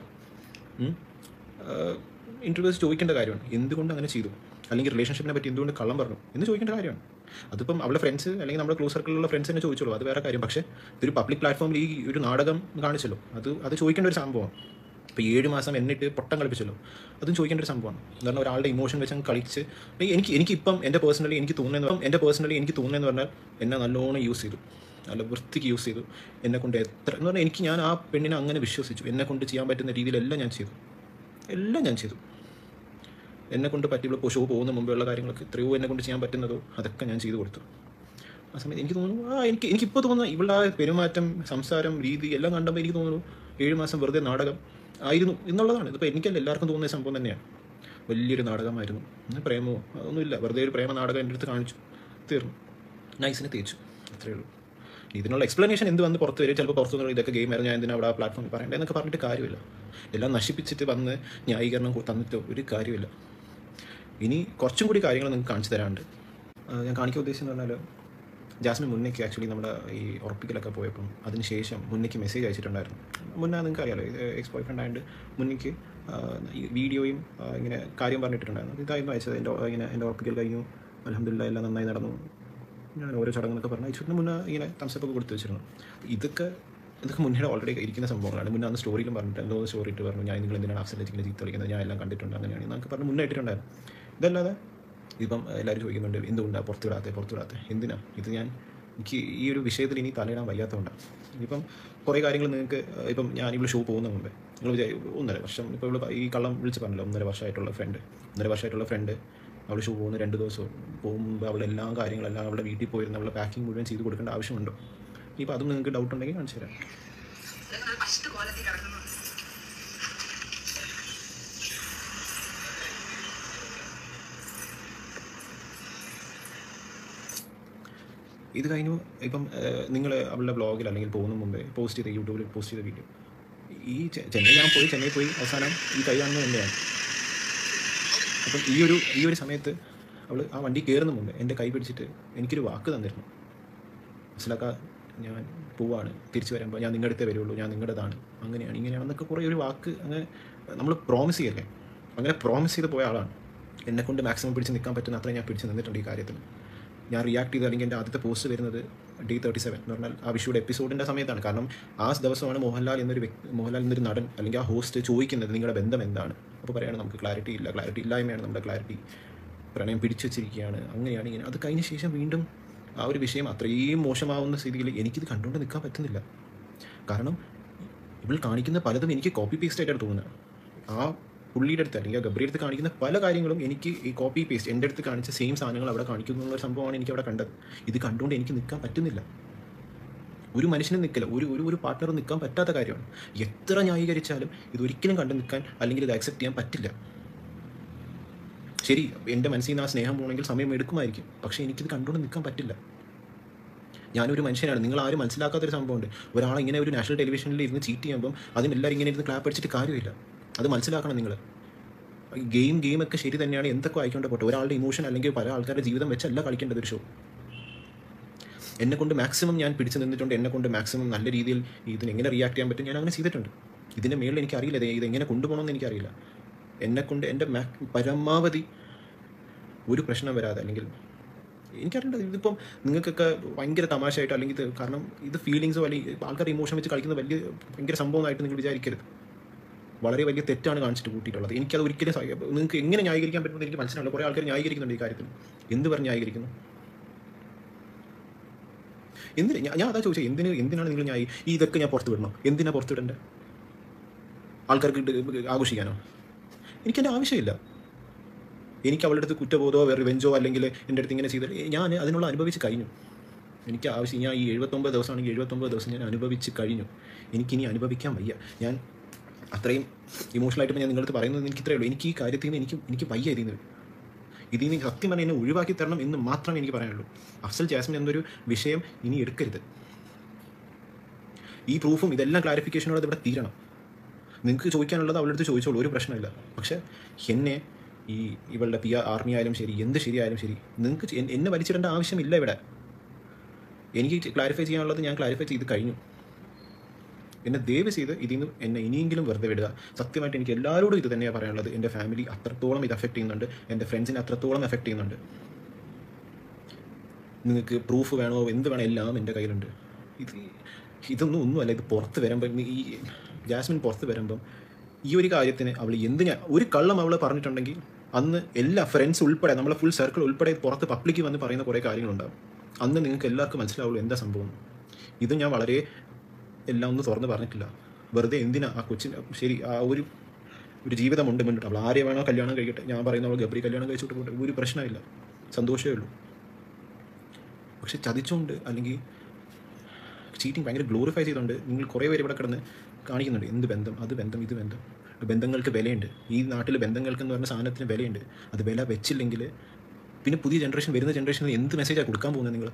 ഇൻ്റർവ്യൂസ് ചോദിക്കേണ്ട കാര്യമാണ് എന്തുകൊണ്ട് അങ്ങനെ ചെയ്തു അല്ലെങ്കിൽ റിലേഷൻഷിപ്പിനെ പറ്റി എന്തുകൊണ്ട് കള്ളം പറഞ്ഞു എന്ന് ചോദിക്കേണ്ട കാര്യമാണ് അതിപ്പം അവളുടെ ഫ്രണ്ട്സ് അല്ലെങ്കിൽ നമ്മുടെ ക്ലോസ് സർക്കിളിലുള്ള ഫ്രണ്ട്സ് തന്നെ ചോദിച്ചോളൂ അത് വേറെ കാര്യം പക്ഷേ ഇതൊരു പബ്ലിക് പ്ലാറ്റ്ഫോമിൽ ഈ ഒരു നാടകം കാണിച്ചല്ലോ അത് അത് ചോദിക്കേണ്ട ഒരു സംഭവമാണ് ഇപ്പോൾ ഏഴ് മാസം എന്നിട്ട് പൊട്ടം കളിപ്പിച്ചല്ലോ അതും ചോദിക്കേണ്ട ഒരു സംഭവമാണ് കാരണം ഒരാളുടെ ഇമോഷൻ വെച്ച് അങ്ങ് കളിച്ച് ഈ എനിക്ക് എനിക്കിപ്പം എൻ്റെ പേഴ്സണലി എനിക്ക് തോന്നുന്നത് എൻ്റെ പേഴ്സണലി എനിക്ക് തോന്നുന്നതെന്ന് പറഞ്ഞാൽ എന്നെ നല്ലോണം യൂസ് ചെയ്തു നല്ല വൃത്തിക്ക് യൂസ് ചെയ്തു എന്നെ കൊണ്ട് എത്ര എന്ന് പറഞ്ഞാൽ എനിക്ക് ഞാൻ ആ പെണ്ണിനെ അങ്ങനെ വിശ്വസിച്ചു എന്നെ കൊണ്ട് ചെയ്യാൻ പറ്റുന്ന രീതിയിലെല്ലാം ഞാൻ ചെയ്തു എല്ലാം ഞാൻ ചെയ്തു എന്നെ കൊണ്ട് പറ്റിയുള്ള ഇപ്പോൾ ഷോ പോകുന്ന മുമ്പെയുള്ള കാര്യങ്ങളൊക്കെ എത്രയോ എന്നെ കൊണ്ട് ചെയ്യാൻ പറ്റുന്നതോ അതൊക്കെ ഞാൻ ചെയ്തു കൊടുത്തു ആ സമയത്ത് എനിക്ക് തോന്നുന്നു ആ എനിക്ക് എനിക്കിപ്പോൾ തോന്നുന്നു ഇവളുടെ ആ പെരുമാറ്റം സംസാരം രീതി എല്ലാം കണ്ടപ്പോൾ എനിക്ക് തോന്നുന്നു ഏഴ് മാസം വെറുതെ നാടകം ആയിരുന്നു എന്നുള്ളതാണ് ഇതിപ്പോൾ എനിക്കല്ല എല്ലാവർക്കും തോന്നുന്ന സംഭവം തന്നെയാണ് വലിയൊരു നാടകമായിരുന്നു ഇന്ന് പ്രേമമോ അതൊന്നുമില്ല വെറുതെ ഒരു പ്രേമ നാടകം എൻ്റെ അടുത്ത് കാണിച്ചു തീർന്നു നൈസിനെ തേച്ചു അത്രയേ ഉള്ളൂ ഇതിനുള്ള എക്സ്പ്ലനേഷൻ എന്ത് വന്ന് പുറത്ത് വരും ചിലപ്പോൾ പുറത്തു നിന്ന് ഇതൊക്കെ ഗെയിം ആയിരുന്നു ഞാൻ എന്തിനാ അവിടെ ആ പ്ലാറ്റ്ഫോമിൽ പറയണ്ടേ എന്നൊക്കെ പറഞ്ഞിട്ട് കാര്യമില്ല എല്ലാം നശിപ്പിച്ചിട്ട് വന്ന് ന്യായീകരണം കൊ- തന്നിട്ട് ഒരു കാര്യമില്ല ഇനി കുറച്ചും കൂടി കാര്യങ്ങൾ നിങ്ങൾക്ക് കാണിച്ചു തരാനുണ്ട് ആ, ഞാൻ കാണിക്കാൻ ഉദ്ദേശിച്ചെന്ന് പറഞ്ഞാൽ ജാസ്മിൻ മുന്നേക്ക് ആക്ച്വലി നമ്മുടെ ഈ ഉറപ്പിക്കലൊക്കെ പോയപ്പം അതിനുശേഷം മുന്നേക്ക് മെസ്സേജ് അയച്ചിട്ടുണ്ടായിരുന്നു മുന്നേ നിങ്ങൾക്ക് അറിയാലോ എക്സ് ബോയ് ഫ്രണ്ട് ആയതുകൊണ്ട് മുന്നേക്ക് ആ, ഈ വീഡിയോയും ആ, ഇങ്ങനെ കാര്യം പറഞ്ഞിട്ടുണ്ടായിരുന്നു ഇതായിരുന്നു അയച്ചത് എൻ്റെ ഇങ്ങനെ എൻ്റെ ഉറപ്പിക്കൽ കഴിഞ്ഞു അലഹമില്ല എല്ലാം നന്നായി നടന്നു ഞാൻ ഓരോ ചടങ്ങെന്നൊക്കെ പറഞ്ഞ് അയച്ചിട്ട് മുന്നേ ഇങ്ങനെ തംസപ്പ് ഒക്കെ കൊടുത്തു വെച്ചിരുന്നു ഇതൊക്കെ ഇതൊക്കെ മുന്നേ ഓൾറെഡി ഇരിക്കുന്ന സംഭവങ്ങളാണ് മുന്നേ അന്ന് സ്റ്റോറിയിലും പറഞ്ഞിട്ട് എന്തോ സ്റ്റോറി ഇട്ട് പറഞ്ഞു ഞാൻ നിങ്ങൾ എന്തിനാണ് അഫ്സൽ ഇങ്ങനെ ചീത്ത കളിക്കുന്നത് ഞാൻ എല്ലാം കണ്ടിട്ടുണ്ട് അങ്ങനെയാണ് എന്നൊക്കെ പറഞ്ഞ് മുന്നേ ഇട്ടിട്ടുണ്ടായിരുന്നു ഇതല്ലാതെ ഇപ്പം എല്ലാവരും ചോദിക്കുന്നുണ്ട് എന്തുകൊണ്ടാണ് പുറത്ത് വിടാത്തെ പുറത്ത് വിടാത്തെ എന്തിനാ ഇത് ഞാൻ എനിക്ക് ഈ ഒരു വിഷയത്തിൽ ഇനി തലയിടാൻ വയ്യാത്തതുകൊണ്ടാണ് ഇപ്പം കുറേ കാര്യങ്ങൾ നിങ്ങൾക്ക് ഇപ്പം ഞാൻ ഇവിടെ ഷോ പോകുന്ന മുമ്പേ നിങ്ങൾ വിചാരി ഒന്നര വർഷം ഇപ്പോൾ ഇവിടെ ഈ കള്ളം വിളിച്ച് പറഞ്ഞല്ലോ ഒന്നര വർഷമായിട്ടുള്ള ഫ്രണ്ട് ഒന്നര വർഷമായിട്ടുള്ള ഫ്രണ്ട് അവൾ ഷോ പോകുന്ന രണ്ട് ദിവസം പോകുമ്പോൾ അവളുടെ എല്ലാ കാര്യങ്ങളെല്ലാം അവളുടെ വീട്ടിൽ പോയിരുന്ന അവളുടെ പാക്കിംഗ് മുഴുവൻ ചെയ്ത് കൊടുക്കേണ്ട ആവശ്യമുണ്ടോ ഇനിയിപ്പോൾ അതും നിങ്ങൾക്ക് ഡൗട്ട് ഉണ്ടെങ്കിൽ കാണിച്ചു തരാം ഫസ്റ്റ് കോലത്തിൽ കിടക്കുന്നു ഇത് കഴിഞ്ഞു ഇപ്പം നിങ്ങൾ അവളുടെ ബ്ലോഗിൽ അല്ലെങ്കിൽ പോകുന്ന മുമ്പേ പോസ്റ്റ് ചെയ്ത യൂട്യൂബിൽ പോസ്റ്റ് ചെയ്ത വീഡിയോ ഈ ചെ- ചെന്നൈ ഞാൻ പോയി ചെന്നൈ പോയി അവസാനം ഈ കൈ കാണുന്നത് തന്നെയാണ് അപ്പം ഈ ഒരു ഈ ഒരു സമയത്ത് അവൾ ആ വണ്ടി കയറുന്ന മുമ്പേ എൻ്റെ കൈ പിടിച്ചിട്ട് എനിക്കൊരു വാക്ക് തന്നിരുന്നു മനസ്സിലാക്കാ ഞാൻ പോവാണ് തിരിച്ചു വരുമ്പോൾ ഞാൻ നിങ്ങളുടെ അടുത്തേ വരുള്ളൂ ഞാൻ നിങ്ങളുടേതാണ് അങ്ങനെയാണ് ഇങ്ങനെയാണെന്നൊക്കെ കുറേ ഒരു വാക്ക് അങ്ങനെ നമ്മൾ പ്രോമിസ് ചെയ്യല്ലേ അങ്ങനെ പ്രോമിസ് ചെയ്ത് പോയ ആളാണ് എന്നെ കൊണ്ട് മാക്സിമം പിടിച്ച് നിൽക്കാൻ പറ്റുന്ന അത്രയും ഞാൻ പിടിച്ച് നിന്നിട്ടുണ്ട് ഈ കാര്യത്തിൽ ഞാൻ റിയാക്ട് ചെയ്ത് അല്ലെങ്കിൽ എൻ്റെ ആദ്യത്തെ പോസ്റ്റ് വരുന്നത് ഡേ തേർട്ടി സെവൻ എന്ന് പറഞ്ഞാൽ ആ വിഷുയുടെ എപ്പിസോഡിൻ്റെ സമയത്താണ് കാരണം ആ ദിവസമാണ് മോഹൻലാൽ എന്നൊരു വ്യക്തി മോഹൻലാൽ എന്നൊരു നടൻ അല്ലെങ്കിൽ ആ ഹോസ്റ്റ് ചോദിക്കുന്നത് നിങ്ങളുടെ ബന്ധം എന്താണ് അപ്പോൾ പറയുകയാണ് നമുക്ക് ക്ലാരിറ്റി ഇല്ല ക്ലാരിറ്റി ഇല്ലായ്മയാണ് നമ്മുടെ ക്ലാരിറ്റി പ്രണയം പിടിച്ചു വെച്ചിരിക്കുകയാണ് അങ്ങനെയാണ് ഇങ്ങനെ അത് കഴിഞ്ഞ ശേഷം വീണ്ടും ആ ഒരു വിഷയം അത്രയും മോശമാവുന്ന സ്ഥിതിയിൽ എനിക്കിത് കണ്ടുകൊണ്ട് നിൽക്കാൻ പറ്റുന്നില്ല കാരണം ഇവൾ കാണിക്കുന്ന പലതും എനിക്ക് കോപ്പി പേസ്റ്റ് ആയിട്ടാണ് തോന്നുന്നത് ആ പുള്ളിയുടെ അടുത്ത് അല്ലെങ്കിൽ ആ ഗബ്രിയുടെ അടുത്ത് കാണിക്കുന്ന പല കാര്യങ്ങളും എനിക്ക് ഈ കോപ്പി പേസ്റ്റ് എൻ്റെ അടുത്ത് കാണിച്ച സെയിം സാധനങ്ങൾ അവിടെ കാണിക്കുന്നു എന്നുള്ള ഒരു സംഭവമാണ് എനിക്ക് അവിടെ കണ്ടത് ഇത് കണ്ടുകൊണ്ട് എനിക്ക് നിൽക്കാൻ പറ്റുന്നില്ല ഒരു മനുഷ്യന് നിൽക്കില്ല ഒരു ഒരു ഒരു പാർട്ട്ണർ നിൽക്കാൻ പറ്റാത്ത കാര്യമാണ് എത്ര ന്യായീകരിച്ചാലും ഇതൊരിക്കലും കണ്ടു നിൽക്കാൻ അല്ലെങ്കിൽ ഇത് അക്സെപ്റ്റ് ചെയ്യാൻ പറ്റില്ല ശരി എൻ്റെ മനസ്സിൽ നിന്ന് ആ സ്നേഹം പോകണമെങ്കിൽ സമയം എടുക്കുമായിരിക്കും പക്ഷേ എനിക്കിത് കണ്ടുകൊണ്ട് നിൽക്കാൻ പറ്റില്ല ഞാനൊരു മനുഷ്യനാണ് നിങ്ങൾ ആരും മനസ്സിലാക്കാത്തൊരു സംഭവമുണ്ട് ഒരാൾ ഇങ്ങനെ ഒരു നാഷണൽ ടെലിവിഷനിൽ ഇരുന്ന് ചീറ്റ് ചെയ്യുമ്പം അതിന് എല്ലാവരും ഇങ്ങനെ ഇരുന്ന് ക്ലാപ്പ് അടിച്ചിട്ട് കാര്യമില്ല അത് മനസ്സിലാക്കണം നിങ്ങൾ ഗെയിം ഗെയിം ഒക്കെ ശരി തന്നെയാണ് എന്തൊക്കെ ആയിക്കൊണ്ട് പോട്ടെ ഒരാളുടെ ഇമോഷൻ അല്ലെങ്കിൽ പല ആൾക്കാരുടെ ജീവിതം വെച്ചല്ല കളിക്കേണ്ടത് ഒരു ഷോ എന്നെ കൊണ്ട് മാക്സിമം ഞാൻ പിടിച്ചു നിന്നിട്ടുണ്ട് എന്നെ കൊണ്ട് മാക്സിമം നല്ല രീതിയിൽ ഇതിന് എങ്ങനെ റിയാക്ട് ചെയ്യാൻ പറ്റും ഞാൻ അങ്ങനെ ചെയ്തിട്ടുണ്ട് ഇതിൻ്റെ മേളിൽ എനിക്കറിയില്ല ഇത് ഇത് എങ്ങനെ കൊണ്ടുപോകണമെന്ന് എനിക്കറിയില്ല എന്നെ കൊണ്ട് എൻ്റെ മാ പരമാവധി ഒരു പ്രശ്നം വരാതെ അല്ലെങ്കിൽ എനിക്കറിയില്ല ഇതിപ്പം നിങ്ങൾക്കൊക്കെ ഭയങ്കര തമാശയായിട്ട് അല്ലെങ്കിൽ ഇത് കാരണം ഇത് ഫീലിങ്സോ അല്ലെങ്കിൽ ആൾക്കാർ ഇമോഷൻ വെച്ച് കളിക്കുന്ന വലിയ ഭയങ്കര സംഭവമായിട്ട് നിങ്ങൾ വിചാരിക്കരുത് വളരെ വലിയ തെറ്റാണ് കാണിച്ചിട്ട് കൂട്ടിയിട്ടുള്ളത് എനിക്കത് ഒരിക്കലും സഹി- നിങ്ങൾക്ക് എങ്ങനെ ന്യായീകരിക്കാൻ പറ്റുമെന്ന് എനിക്ക് മനസ്സിലാവില്ല കുറേ ആൾക്കാർ ന്യായീകരിക്കുന്നുണ്ട് ഈ കാര്യത്തിൽ എന്ത് പറഞ്ഞ് ന്യായീകരിക്കുന്നു എന്തിന് ഞാൻ ഞാൻ അതാ ചോദിച്ചത് എന്തിന് എന്തിനാണ് നിങ്ങൾ ന്യായി ഈ ഇതൊക്കെ ഞാൻ പുറത്ത് വിടണോ എന്തിനാ പുറത്ത് വിടണ്ടേ ആൾക്കാർക്ക് ഇത് ആഘോഷിക്കാനോ എനിക്കെൻ്റെ ആവശ്യമില്ല എനിക്ക് അവളുടെ അടുത്ത് കുറ്റബോധമോ വേറെ വെഞ്ചോ അല്ലെങ്കിൽ എൻ്റെ അടുത്ത് ഇങ്ങനെ ചെയ്ത് ഞാൻ അതിനുള്ള അനുഭവിച്ച് കഴിഞ്ഞു എനിക്ക് ആവശ്യം ഞാൻ ഈ എഴുപത്തൊമ്പത് ദിവസമാണെങ്കിൽ എഴുപത്തൊമ്പത് ദിവസം ഞാൻ അനുഭവിച്ച് കഴിഞ്ഞു എനിക്കിനി അനുഭവിക്കാൻ വയ്യ ഞാൻ അത്രയും ഇമോഷണലായിട്ട് ഞാൻ നിങ്ങളടുത്ത് പറയുന്നത് എനിക്ക് ഇത്രയേ ഉള്ളൂ എനിക്ക് ഈ കാര്യത്തിൽ നിന്ന് എനിക്ക് എനിക്ക് വയ്യ ഇതിൽ നിന്ന് ഇതിൽ നിന്ന് സത്യം പറഞ്ഞാൽ എന്നെ ഒഴിവാക്കി തരണം എന്ന് മാത്രമേ എനിക്ക് പറയാനുള്ളൂ അഫ്സൽ ജാസ്മിൻ എന്നൊരു വിഷയം ഇനി എടുക്കരുത് ഈ പ്രൂഫും ഇതെല്ലാം ക്ലാരിഫിക്കേഷനോടെ ഇവിടെ തീരണം നിങ്ങൾക്ക് ചോദിക്കാനുള്ളത് അവളുടെ അടുത്ത് ചോദിച്ചോളൂ ഒരു പ്രശ്നമില്ല പക്ഷേ എന്നെ ഈ ഇവളുടെ പി ആർമി ആയാലും ശരി എന്ത് ശരിയായാലും ശരി നിങ്ങൾക്ക് ചെ- എന്നെ വലിച്ചിടേണ്ട ആവശ്യമില്ല ഇവിടെ എനിക്ക് ക്ലാരിഫൈ ചെയ്യാനുള്ളത് ഞാൻ ക്ലാരിഫൈ ചെയ്ത് കഴിഞ്ഞു എന്നെ ദയവ് ചെയ്ത് ഇതിൽ നിന്ന് എന്നെ ഇനിയെങ്കിലും വെറുതെ വിടുക സത്യമായിട്ട് എനിക്ക് എല്ലാവരോടും ഇത് തന്നെയാണ് പറയാനുള്ളത് എൻ്റെ ഫാമിലി അത്രത്തോളം ഇത് അഫക്റ്റ് ചെയ്യുന്നുണ്ട് എൻ്റെ ഫ്രണ്ട്സിനെ അത്രത്തോളം എഫക്റ്റ് ചെയ്യുന്നുണ്ട് നിങ്ങൾക്ക് പ്രൂഫ് വേണോ എന്ത് വേണോ എല്ലാം എൻ്റെ കയ്യിലുണ്ട് ഇത് ഇതൊന്നും ഒന്നുമല്ല ഇത് പുറത്ത് വരുമ്പം ഈ ജാസ്മിൻ പുറത്ത് വരുമ്പം ഈ ഒരു കാര്യത്തിന് അവൾ എന്തിനാ ഒരു കള്ളം അവൾ പറഞ്ഞിട്ടുണ്ടെങ്കിൽ അന്ന് എല്ലാ ഫ്രണ്ട്സ് ഉൾപ്പെടെ നമ്മളെ ഫുൾ സർക്കിൾ ഉൾപ്പെടെ പുറത്ത് പബ്ലിക്ക് വന്ന് പറയുന്ന കുറേ കാര്യങ്ങളുണ്ടാകും അന്ന് നിങ്ങൾക്ക് എല്ലാവർക്കും മനസ്സിലാവുള്ളൂ എന്താ സംഭവം ഇത് ഞാൻ വളരെ എല്ലാം ഒന്ന് തുറന്ന് പറഞ്ഞിട്ടില്ല വെറുതെ എന്തിനാ ആ കൊച്ചിന് ശരി ആ ഒരു ഒരു ജീവിതമുണ്ട് മുന്നിട്ട് അവൾ ആരെ വേണോ കല്യാണം കഴിക്കട്ടെ ഞാൻ പറയുന്ന അവൾ ഗബ്രി കല്യാണം കഴിച്ചിട്ട് പോട്ടെ ഒരു പ്രശ്നമില്ല സന്തോഷമേ ഉള്ളൂ പക്ഷെ ചതിച്ചുകൊണ്ട് അല്ലെങ്കിൽ ചീറ്റിംഗ് ഭയങ്കര ഗ്ലോറിഫൈ ചെയ്തുകൊണ്ട് നിങ്ങൾ കുറേ പേര് ഇവിടെ കിടന്ന് കാണിക്കുന്നുണ്ട് എന്ത് ബന്ധം അത് ബന്ധം ഇത് ബന്ധം ബന്ധങ്ങൾക്ക് വിലയുണ്ട് ഈ നാട്ടിൽ ബന്ധങ്ങൾക്ക് എന്ന് പറഞ്ഞ സാധനത്തിന് വിലയുണ്ട് അത് വില വെച്ചില്ലെങ്കിൽ പിന്നെ പുതിയ ജനറേഷൻ വരുന്ന ജനറേഷനിൽ എന്ത് മെസ്സേജാണ് കൊടുക്കാൻ പോകുന്നത് നിങ്ങൾ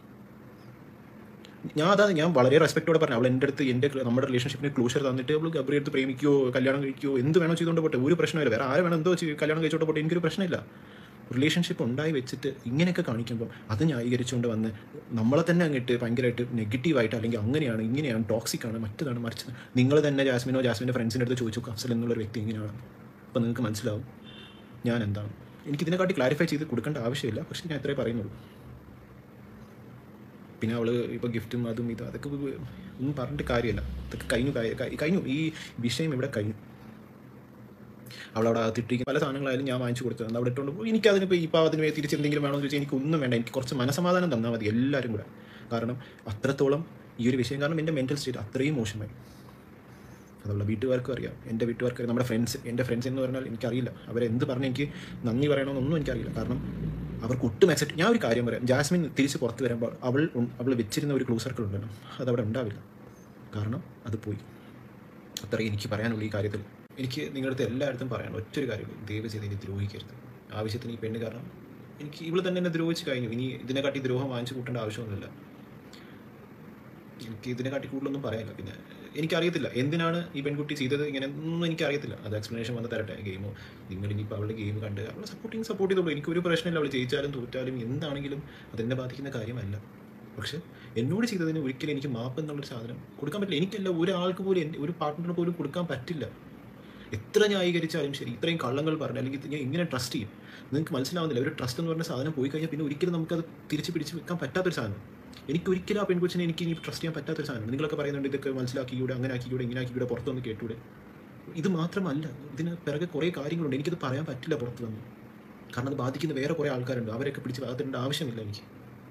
ഞാൻ അതാ ഞാൻ വളരെ റെസ്പെക്റ്റോടെ പറഞ്ഞു അവൾ എൻ്റെ അടുത്ത് എൻ്റെ നമ്മുടെ റിലേഷൻഷിപ്പിന് ക്ലൂഷർ തന്നിട്ട് അവൾ ഗബ്രി എടുത്ത് പ്രേമിക്കുകയോ കല്യാണം കഴിക്കുകയോ എന്ത് വേണോ ചെയ്തുകൊണ്ട് പോട്ടെ ഒരു പ്രശ്നമില്ല വേറെ ആരെ വേണം എന്തോ ചെയ്ത് കല്യാണം കഴിച്ചോണ്ട് പോട്ടെ എനിക്കൊരു പ്രശ്നമില്ല റിലേഷൻഷിപ്പ് ഉണ്ടായി വെച്ചിട്ട് ഇങ്ങനെയൊക്കെ കാണിക്കുമ്പോൾ അത് ന്യായീകരിച്ചുകൊണ്ട് വന്ന് നമ്മളെ തന്നെ അങ്ങിട്ട് ഭയങ്കരമായിട്ട് നെഗറ്റീവായിട്ട് അല്ലെങ്കിൽ അങ്ങനെയാണ് ഇങ്ങനെയാണ് ടോക്സിക് ആണ് മറ്റതാണ് മറിച്ചത് നിങ്ങൾ തന്നെ ജാസ്മിനോ ജാസ്മിൻ്റെ ഫ്രണ്ട്സിൻ്റെ അടുത്ത് ചോദിച്ചു അഫ്സൽ എന്നുള്ളൊരു വ്യക്തി എങ്ങനെയാണ് അപ്പോൾ നിങ്ങൾക്ക് മനസ്സിലാവും ഞാൻ എന്താണ് എനിക്ക് ഇതിനെക്കാട്ടി ക്ലാരിഫൈ ചെയ്ത് കൊടുക്കേണ്ട ആവശ്യമില്ല പക്ഷേ ഞാൻ ഇത്രേ പറയുന്നുള്ളൂ പിന്നെ അവൾ ഇപ്പോൾ ഗിഫ്റ്റും അതും ഇതും അതൊക്കെ ഉ- ഒന്നും പറഞ്ഞിട്ട് കാര്യമില്ല അതൊക്കെ കഴിഞ്ഞു കായ- കഴി- കഴിഞ്ഞു ഈ വിഷയം ഇവിടെ കഴിഞ്ഞു അവളവിടെ അകത്തിട്ടിരിക്കുന്ന പല സാധനങ്ങളായാലും ഞാൻ വാങ്ങിച്ചു കൊടുത്തത് അവിടെ ഇട്ടുകൊണ്ട് പോയി എനിക്ക് അതിനിപ്പോൾ ഈ പാവത്തിന് വേ- തിരിച്ച് എന്തെങ്കിലും വേണമെന്ന് ചോദിച്ചാൽ എനിക്ക് ഒന്നും വേണ്ട എനിക്ക് കുറച്ച് മനസമാധാനം തന്നാൽ മതി എല്ലാവരും കൂടെ കാരണം അത്രത്തോളം ഈ ഒരു വിഷയം കാരണം എൻ്റെ മെൻറ്റൽ സ്റ്റേറ്റ് അത്രയും മോശമായി അതുള്ള വീട്ടുകാർക്കും അറിയാം എൻ്റെ വീട്ടുകാർക്ക് അറിയാം നമ്മുടെ ഫ്രണ്ട്സ് എൻ്റെ ഫ്രണ്ട്സ് എന്ന് പറഞ്ഞാൽ എനിക്കറിയില്ല അവരെന്ത് പറഞ്ഞ് എനിക്ക് നന്ദി പറയണമെന്നൊന്നും എനിക്കറിയില്ല കാരണം അവർക്ക് ഒട്ടും അക്സെപ്റ്റ് ഞാൻ ഒരു കാര്യം പറയാം ജാസ്മിൻ തിരിച്ച് പുറത്ത് വരുമ്പോൾ അവൾ ഉൺ- അവൾ വെച്ചിരുന്ന ഒരു ക്ലൂ സർക്കിൾ ഉണ്ടല്ലോ അതവിടെ ഉണ്ടാവില്ല കാരണം അത് പോയി അത്രയും എനിക്ക് പറയാനുള്ള ഈ കാര്യത്തിൽ എനിക്ക് നിങ്ങളുടെ അടുത്ത് എല്ലായിടത്തും പറയാൻ ഒറ്റൊരു കാര്യം ദയവ് ചെയ്ത് ഇനി ദ്രോഹിക്കരുത് ആവശ്യത്തിന് ഈ പെണ്ണ് കാരണം എനിക്ക് ഇവൾ തന്നെ എന്നെ ദ്രോഹിച്ച് കഴിഞ്ഞു ഇനി ഇതിനെക്കാട്ടി ദ്രോഹം വാങ്ങിച്ചു കൂട്ടേണ്ട ആവശ്യമൊന്നുമില്ല എനിക്ക് ഇതിനെക്കാട്ടി കൂടുതലൊന്നും പറയാനില്ല പിന്നെ എനിക്കറിയത്തില്ല എന്തിനാണ് ഈ പെൺകുട്ടി ചെയ്തത് ഇങ്ങനെ ഒന്നും എനിക്കറിയത്തില്ല അത് എക്സ്പ്ലനേഷൻ വന്ന് തരട്ടെ ഗെയിമോ നിങ്ങൾ ഇനിയിപ്പോൾ അവളുടെ ഗെയിം കണ്ട് അവളെ സപ്പോർട്ടിങ് സപ്പോർട്ട് ചെയ്തോളൂ എനിക്കൊരു പ്രശ്നമില്ല അവൾ ജയിച്ചാലും തോറ്റാലും എന്താണെങ്കിലും അതെന്നെ ബാധിക്കുന്ന കാര്യമല്ല പക്ഷെ എന്നോട് ചെയ്തതിന് ഒരിക്കലും എനിക്ക് മാപ്പ് എന്നുള്ളൊരു സാധനം കൊടുക്കാൻ പറ്റില്ല എനിക്കല്ല ഒരാൾക്ക് പോലും എൻ്റെ ഒരു പാർട്ട്ണർ പോലും കൊടുക്കാൻ പറ്റില്ല എത്ര ന്യായീകരിച്ചാലും ശരി ഇത്രയും കള്ളങ്ങൾ പറഞ്ഞു അല്ലെങ്കിൽ ഞാൻ എങ്ങനെ ട്രസ്റ്റ് ചെയ്യും നിങ്ങൾക്ക് മനസ്സിലാവുന്നില്ല ഒരു ട്രസ്റ്റ് എന്ന് പറഞ്ഞ സാധനം പോയി കഴിഞ്ഞാൽ പിന്നെ ഒരിക്കലും നമുക്കത് തിരിച്ച് പിടിച്ച് വെക്കാൻ പറ്റാത്തൊരു സാധനം എനിക്ക് ഒരിക്കലും ആ പെൺകൊച്ചിനെ എനിക്ക് ഇനി ട്രസ്റ്റ് ചെയ്യാൻ പറ്റാത്തൊരു സാധനം നിങ്ങളൊക്കെ പറയുന്നുണ്ട് ഇതൊക്കെ മനസ്സിലാക്കിയൂടെ അങ്ങനെ ആക്കിയൂടെ ഇങ്ങനെ ആക്കിയൂടെ പുറത്തൊന്ന് കേട്ടൂടെ ഇത് മാത്രമല്ല ഇതിന് പിറകെ കുറേ കാര്യങ്ങളുണ്ട് എനിക്കത് പറയാൻ പറ്റില്ല പുറത്ത് വന്ന് കാരണം അത് ബാധിക്കുന്ന വേറെ കുറേ ആൾക്കാരുണ്ട് അവരെയൊക്കെ പിടിച്ച് ബാധിക്കേണ്ട ആവശ്യമില്ല എനിക്ക്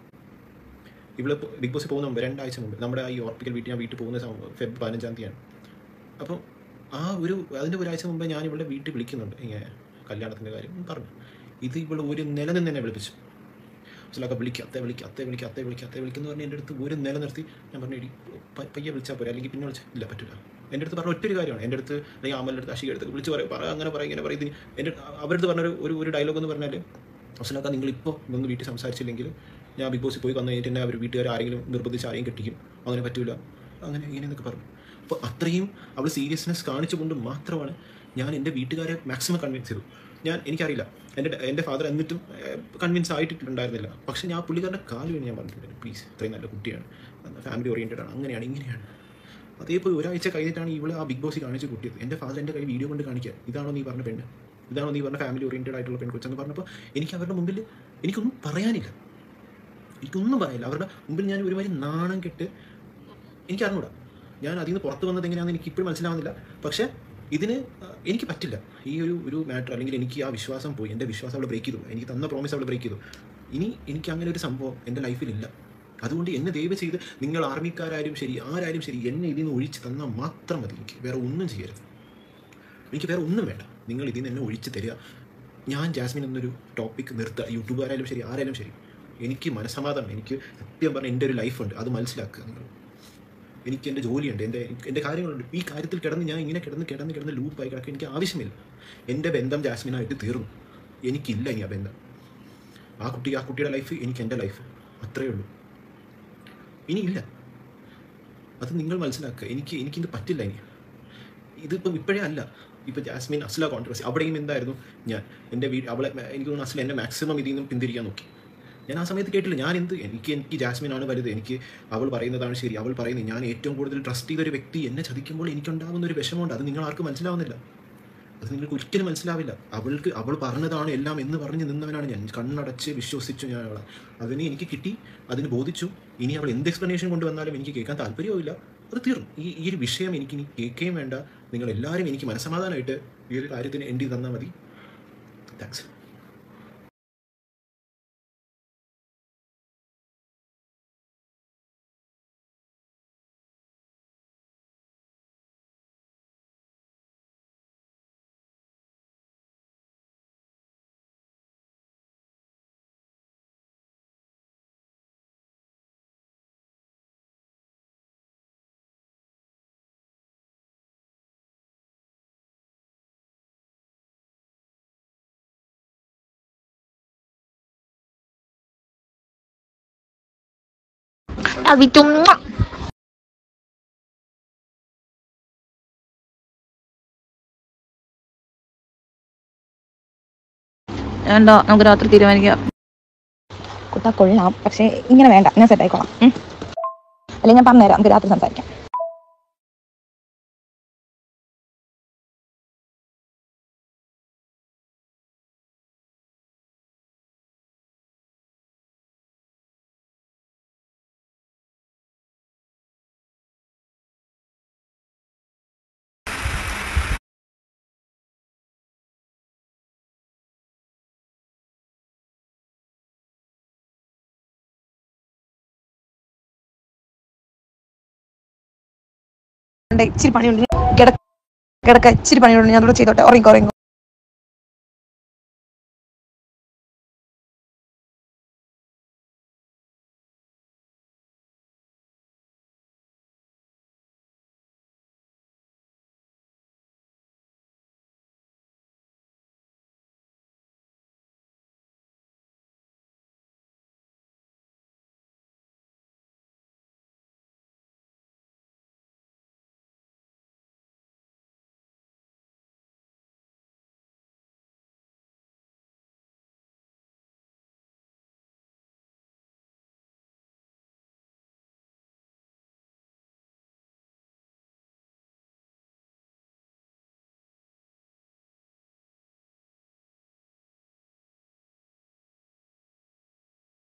ഇവിടെ ബിഗ് ബോസ് പോകുന്ന മുമ്പ് രണ്ടാഴ്ച മുമ്പ് നമ്മുടെ ഈ ഓർപ്പിക്കൽ വീട്ടിൽ ഞാൻ വീട്ടിൽ പോകുന്ന സമയം ഫെബ് പതിനഞ്ചാം തീയതിയാണ് അപ്പം ആ ഒരു അതിൻ്റെ ഒരാഴ്ച മുമ്പേ ഞാൻ ഇവിടെ വീട്ടിൽ വിളിക്കുന്നുണ്ട് ഇങ്ങനെ കല്യാണത്തിൻ്റെ കാര്യം പറഞ്ഞു ഇത് ഇവിടെ ഒരു നില നിന്ന് എന്നെ വിളിപ്പിച്ചു ചിലൊക്കെ വിളിക്കുക അത്തേ വിളിക്കുക അത്തേ വിളിക്കുക അത്തേ വിളിക്കുക അത്തേ വിളിക്കുന്ന പറഞ്ഞ് എൻ്റെ അടുത്ത് ഒരു നില നിർത്തി ഞാൻ പറഞ്ഞു എടി പ- പയ്യെ വിളിച്ചാൽ പോരെ അല്ലെങ്കിൽ പിന്നെ വിളിച്ചാൽ ഇല്ല പറ്റില്ല എൻ്റെ അടുത്ത് പറഞ്ഞ ഒറ്റൊരു കാര്യമാണ് എൻ്റെ അടുത്ത് അല്ലെങ്കിൽ അമ്മൻ്റെ അടുത്ത് അഷിക അടുത്ത് വിളിച്ച് പറയും പറ അങ്ങനെ പറയും ഇങ്ങനെ പറയും ഇതിന് എൻ്റെ അവരടുത്ത് പറഞ്ഞൊരു ഒരു ഒരു ഡയലോഗ് എന്ന് പറഞ്ഞാൽ അഫ്സലാക്ക നിങ്ങളിപ്പോൾ ഇതൊന്ന് വീട്ടിൽ സംസാരിച്ചില്ലെങ്കിൽ ഞാൻ ബിഗ് ബോസിൽ പോയി വന്നു കഴിഞ്ഞിട്ട് എന്നെ അവർ വീട്ടുകാർ ആരെങ്കിലും നിർബന്ധിച്ച് ആരെയും കെട്ടിക്കും അങ്ങനെ പറ്റൂല അങ്ങനെ ഇങ്ങനെ എന്നൊക്കെ പറഞ്ഞു അപ്പോൾ അത്രയും അവൾ സീരിയസ്നെസ് കാണിച്ചുകൊണ്ട് മാത്രമാണ് ഞാൻ എൻ്റെ വീട്ടുകാരെ മാക്സിമം കൺവിൻസ് ചെയ്തു ഞാൻ എനിക്കറിയില്ല എൻ്റെ എൻ്റെ ഫാദർ എന്നിട്ടും കൺവിൻസ് ആയിട്ടുണ്ടായിരുന്നില്ല പക്ഷെ ഞാൻ പുള്ളിക്കാരൻ്റെ കാല് വേണ്ടി ഞാൻ പറഞ്ഞിട്ടുണ്ട് പ്ലീസ് ഇത്രയും നല്ല കുട്ടിയാണ് ഫാമിലി ഓറിയൻറ്റഡ് ആണ് അങ്ങനെയാണ് ഇങ്ങനെയാണ് അതേപോലെ ഒരാഴ്ച കഴിഞ്ഞിട്ടാണ് ഇവളെ ആ ബിഗ് ബോസ് കാണിച്ച് കൂട്ടിയത് എൻ്റെ ഫാദർ എൻ്റെ കൈ വീഡിയോ കൊണ്ട് കാണിക്കുക ഇതാണോ നീ പറഞ്ഞ പെണ്ണ് ഇതാണോ നീ പറഞ്ഞ ഫാമിലി ഓറിയൻറ്റഡ് ആയിട്ടുള്ള പെൺകൊച്ചെന്ന് പറഞ്ഞപ്പോൾ എനിക്ക് അവരുടെ മുമ്പിൽ എനിക്കൊന്നും പറയാനില്ല എനിക്കൊന്നും പറയാനില്ല അവരുടെ മുമ്പിൽ ഞാൻ ഒരുമാതിരി നാണം കെട്ട് എനിക്ക് അറിഞ്ഞൂടാ ഞാൻ അതിൽ നിന്ന് പുറത്ത് വന്നത് എങ്ങനെയാണെന്ന് എനിക്ക് ഇപ്പോഴും മനസ്സിലാവുന്നില്ല പക്ഷേ ഇതിന് അഹ്, എനിക്ക് പറ്റില്ല ഈ ഒരു ഒരു മാറ്റർ അല്ലെങ്കിൽ എനിക്ക് ആ വിശ്വാസം പോയി എൻ്റെ വിശ്വാസം അവൾ ബ്രേക്ക് ചെയ്തു എനിക്ക് തന്ന പ്രോമിസ് അവൾ ബ്രേക്ക് ചെയ്തു ഇനി എനിക്ക് അങ്ങനെ ഒരു സംഭവം എൻ്റെ ലൈഫിലില്ല അതുകൊണ്ട് എന്നെ ദയവ് ചെയ്ത് നിങ്ങൾ ആർമിക്കാരായാലും ശരി ആരായാലും ശരി എന്നെ ഇതിൽ നിന്ന് ഒഴിച്ച് തന്നാൽ മാത്രം മതി എനിക്ക് വേറെ ഒന്നും ചെയ്യരുത് എനിക്ക് വേറെ ഒന്നും വേണ്ട നിങ്ങൾ ഇതിൽ നിന്ന് എന്നെ ഒഴിച്ച് തരിക ഞാൻ ജാസ്മിൻ എന്നൊരു ടോപ്പിക് നിർത്തുക യൂട്യൂബുകാരായാലും ശരി ആരായാലും ശരി എനിക്ക് മനസ്സമാധാനം എനിക്ക് സത്യം പറഞ്ഞാൽ എൻ്റെ ഒരു ലൈഫുണ്ട് അത് മനസ്സിലാക്കുക നിങ്ങൾ എനിക്ക് എൻ്റെ ജോലിയുണ്ട് എൻ്റെ എൻ്റെ കാര്യങ്ങളുണ്ട് ഈ കാര്യത്തിൽ കിടന്ന് ഞാൻ ഇങ്ങനെ കിടന്ന് കിടന്ന് കിടന്ന് ലൂപ്പായി കിടക്കാൻ എനിക്ക് ആവശ്യമില്ല എൻ്റെ ബന്ധം ജാസ്മിനായിട്ട് തീർന്നു എനിക്കില്ല ഇനി ആ ബന്ധം ആ കുട്ടി ആ കുട്ടിയുടെ ലൈഫ് എനിക്ക് എൻ്റെ ലൈഫ് അത്രയേ ഉള്ളൂ ഇനിയില്ല അത് നിങ്ങൾ മനസ്സിലാക്കുക എനിക്ക് എനിക്കിത് പറ്റില്ല ഇനി ഇതിപ്പം ഇപ്പോഴേ അല്ല ഇപ്പം ജാസ്മിൻ അസ്ല കോൺട്രവേഴ്സി അവിടെയും എന്തായിരുന്നു ഞാൻ എൻ്റെ വീട് അവളെ എനിക്ക് തോന്നുന്നു അസ്ല എന്നെ മാക്സിമം ഇതിൽ നിന്നും പിന്തിരിക്കാൻ നോക്കി ഞാൻ ആ സമയത്ത് കേട്ടില്ല ഞാൻ എന്ത് എനിക്ക് എനിക്ക് ജാസ്മിൻ ആണ് വലുത് എനിക്ക് അവൾ പറയുന്നതാണ് ശരി അവൾ പറയുന്നത് ഞാൻ ഏറ്റവും കൂടുതൽ ട്രസ്റ്റ് ചെയ്ത ഒരു വ്യക്തി എന്നെ ചതിക്കുമ്പോൾ എനിക്കുണ്ടാകുന്ന ഒരു വിഷമമുണ്ട് അത് നിങ്ങൾ ആർക്കും മനസ്സിലാവുന്നില്ല അത് നിങ്ങൾക്ക് ഒരിക്കലും മനസ്സിലാവില്ല അവൾക്ക് അവൾ പറഞ്ഞതാണ് എല്ലാം എന്ന് പറഞ്ഞ് നിന്നവനാണ് ഞാൻ കണ്ണടച്ച് വിശ്വസിച്ചു ഞാൻ അവളെ അതിന് എനിക്ക് കിട്ടി അതിന് ബോധിച്ചു ഇനി അവൾ എന്ത് എക്സ്പ്ലനേഷൻ കൊണ്ടുവന്നാലും എനിക്ക് കേൾക്കാൻ താല്പര്യവുമില്ല അത് തീർന്നു ഈ ഈ ഒരു വിഷയം എനിക്ക് ഇനി കേൾക്കുകയും വേണ്ട നിങ്ങൾ എല്ലാവരും എനിക്ക് മനസ്സമാധാനമായിട്ട് ഈ ഒരു കാര്യത്തിന് എൻഡ് ചെയ്ത് തന്നാൽ മതി thanks Love you too. Mwah. വേണ്ട നമുക്ക് രാത്രി തീരുമാനിക്കാം കുട്ടാ കൊള്ളാം പക്ഷേ ഇങ്ങനെ വേണ്ട ഞാൻ സെറ്റ് ആയിക്കോളാം ഉം. അല്ലെങ്കിൽ ഞാൻ പറഞ്ഞുതരാം നമുക്ക് രാത്രി സംസാരിക്കാം ഉണ്ട്, ഇച്ചിരി പണിയുണ്ട് കിടക്ക കിടക്ക ഇച്ചിരി പണിയുണ്ട് ഞാൻ അതോടെ ചെയ്തോട്ടെ ഉറങ്ങിക്കോ ഉറങ്ങിക്കോ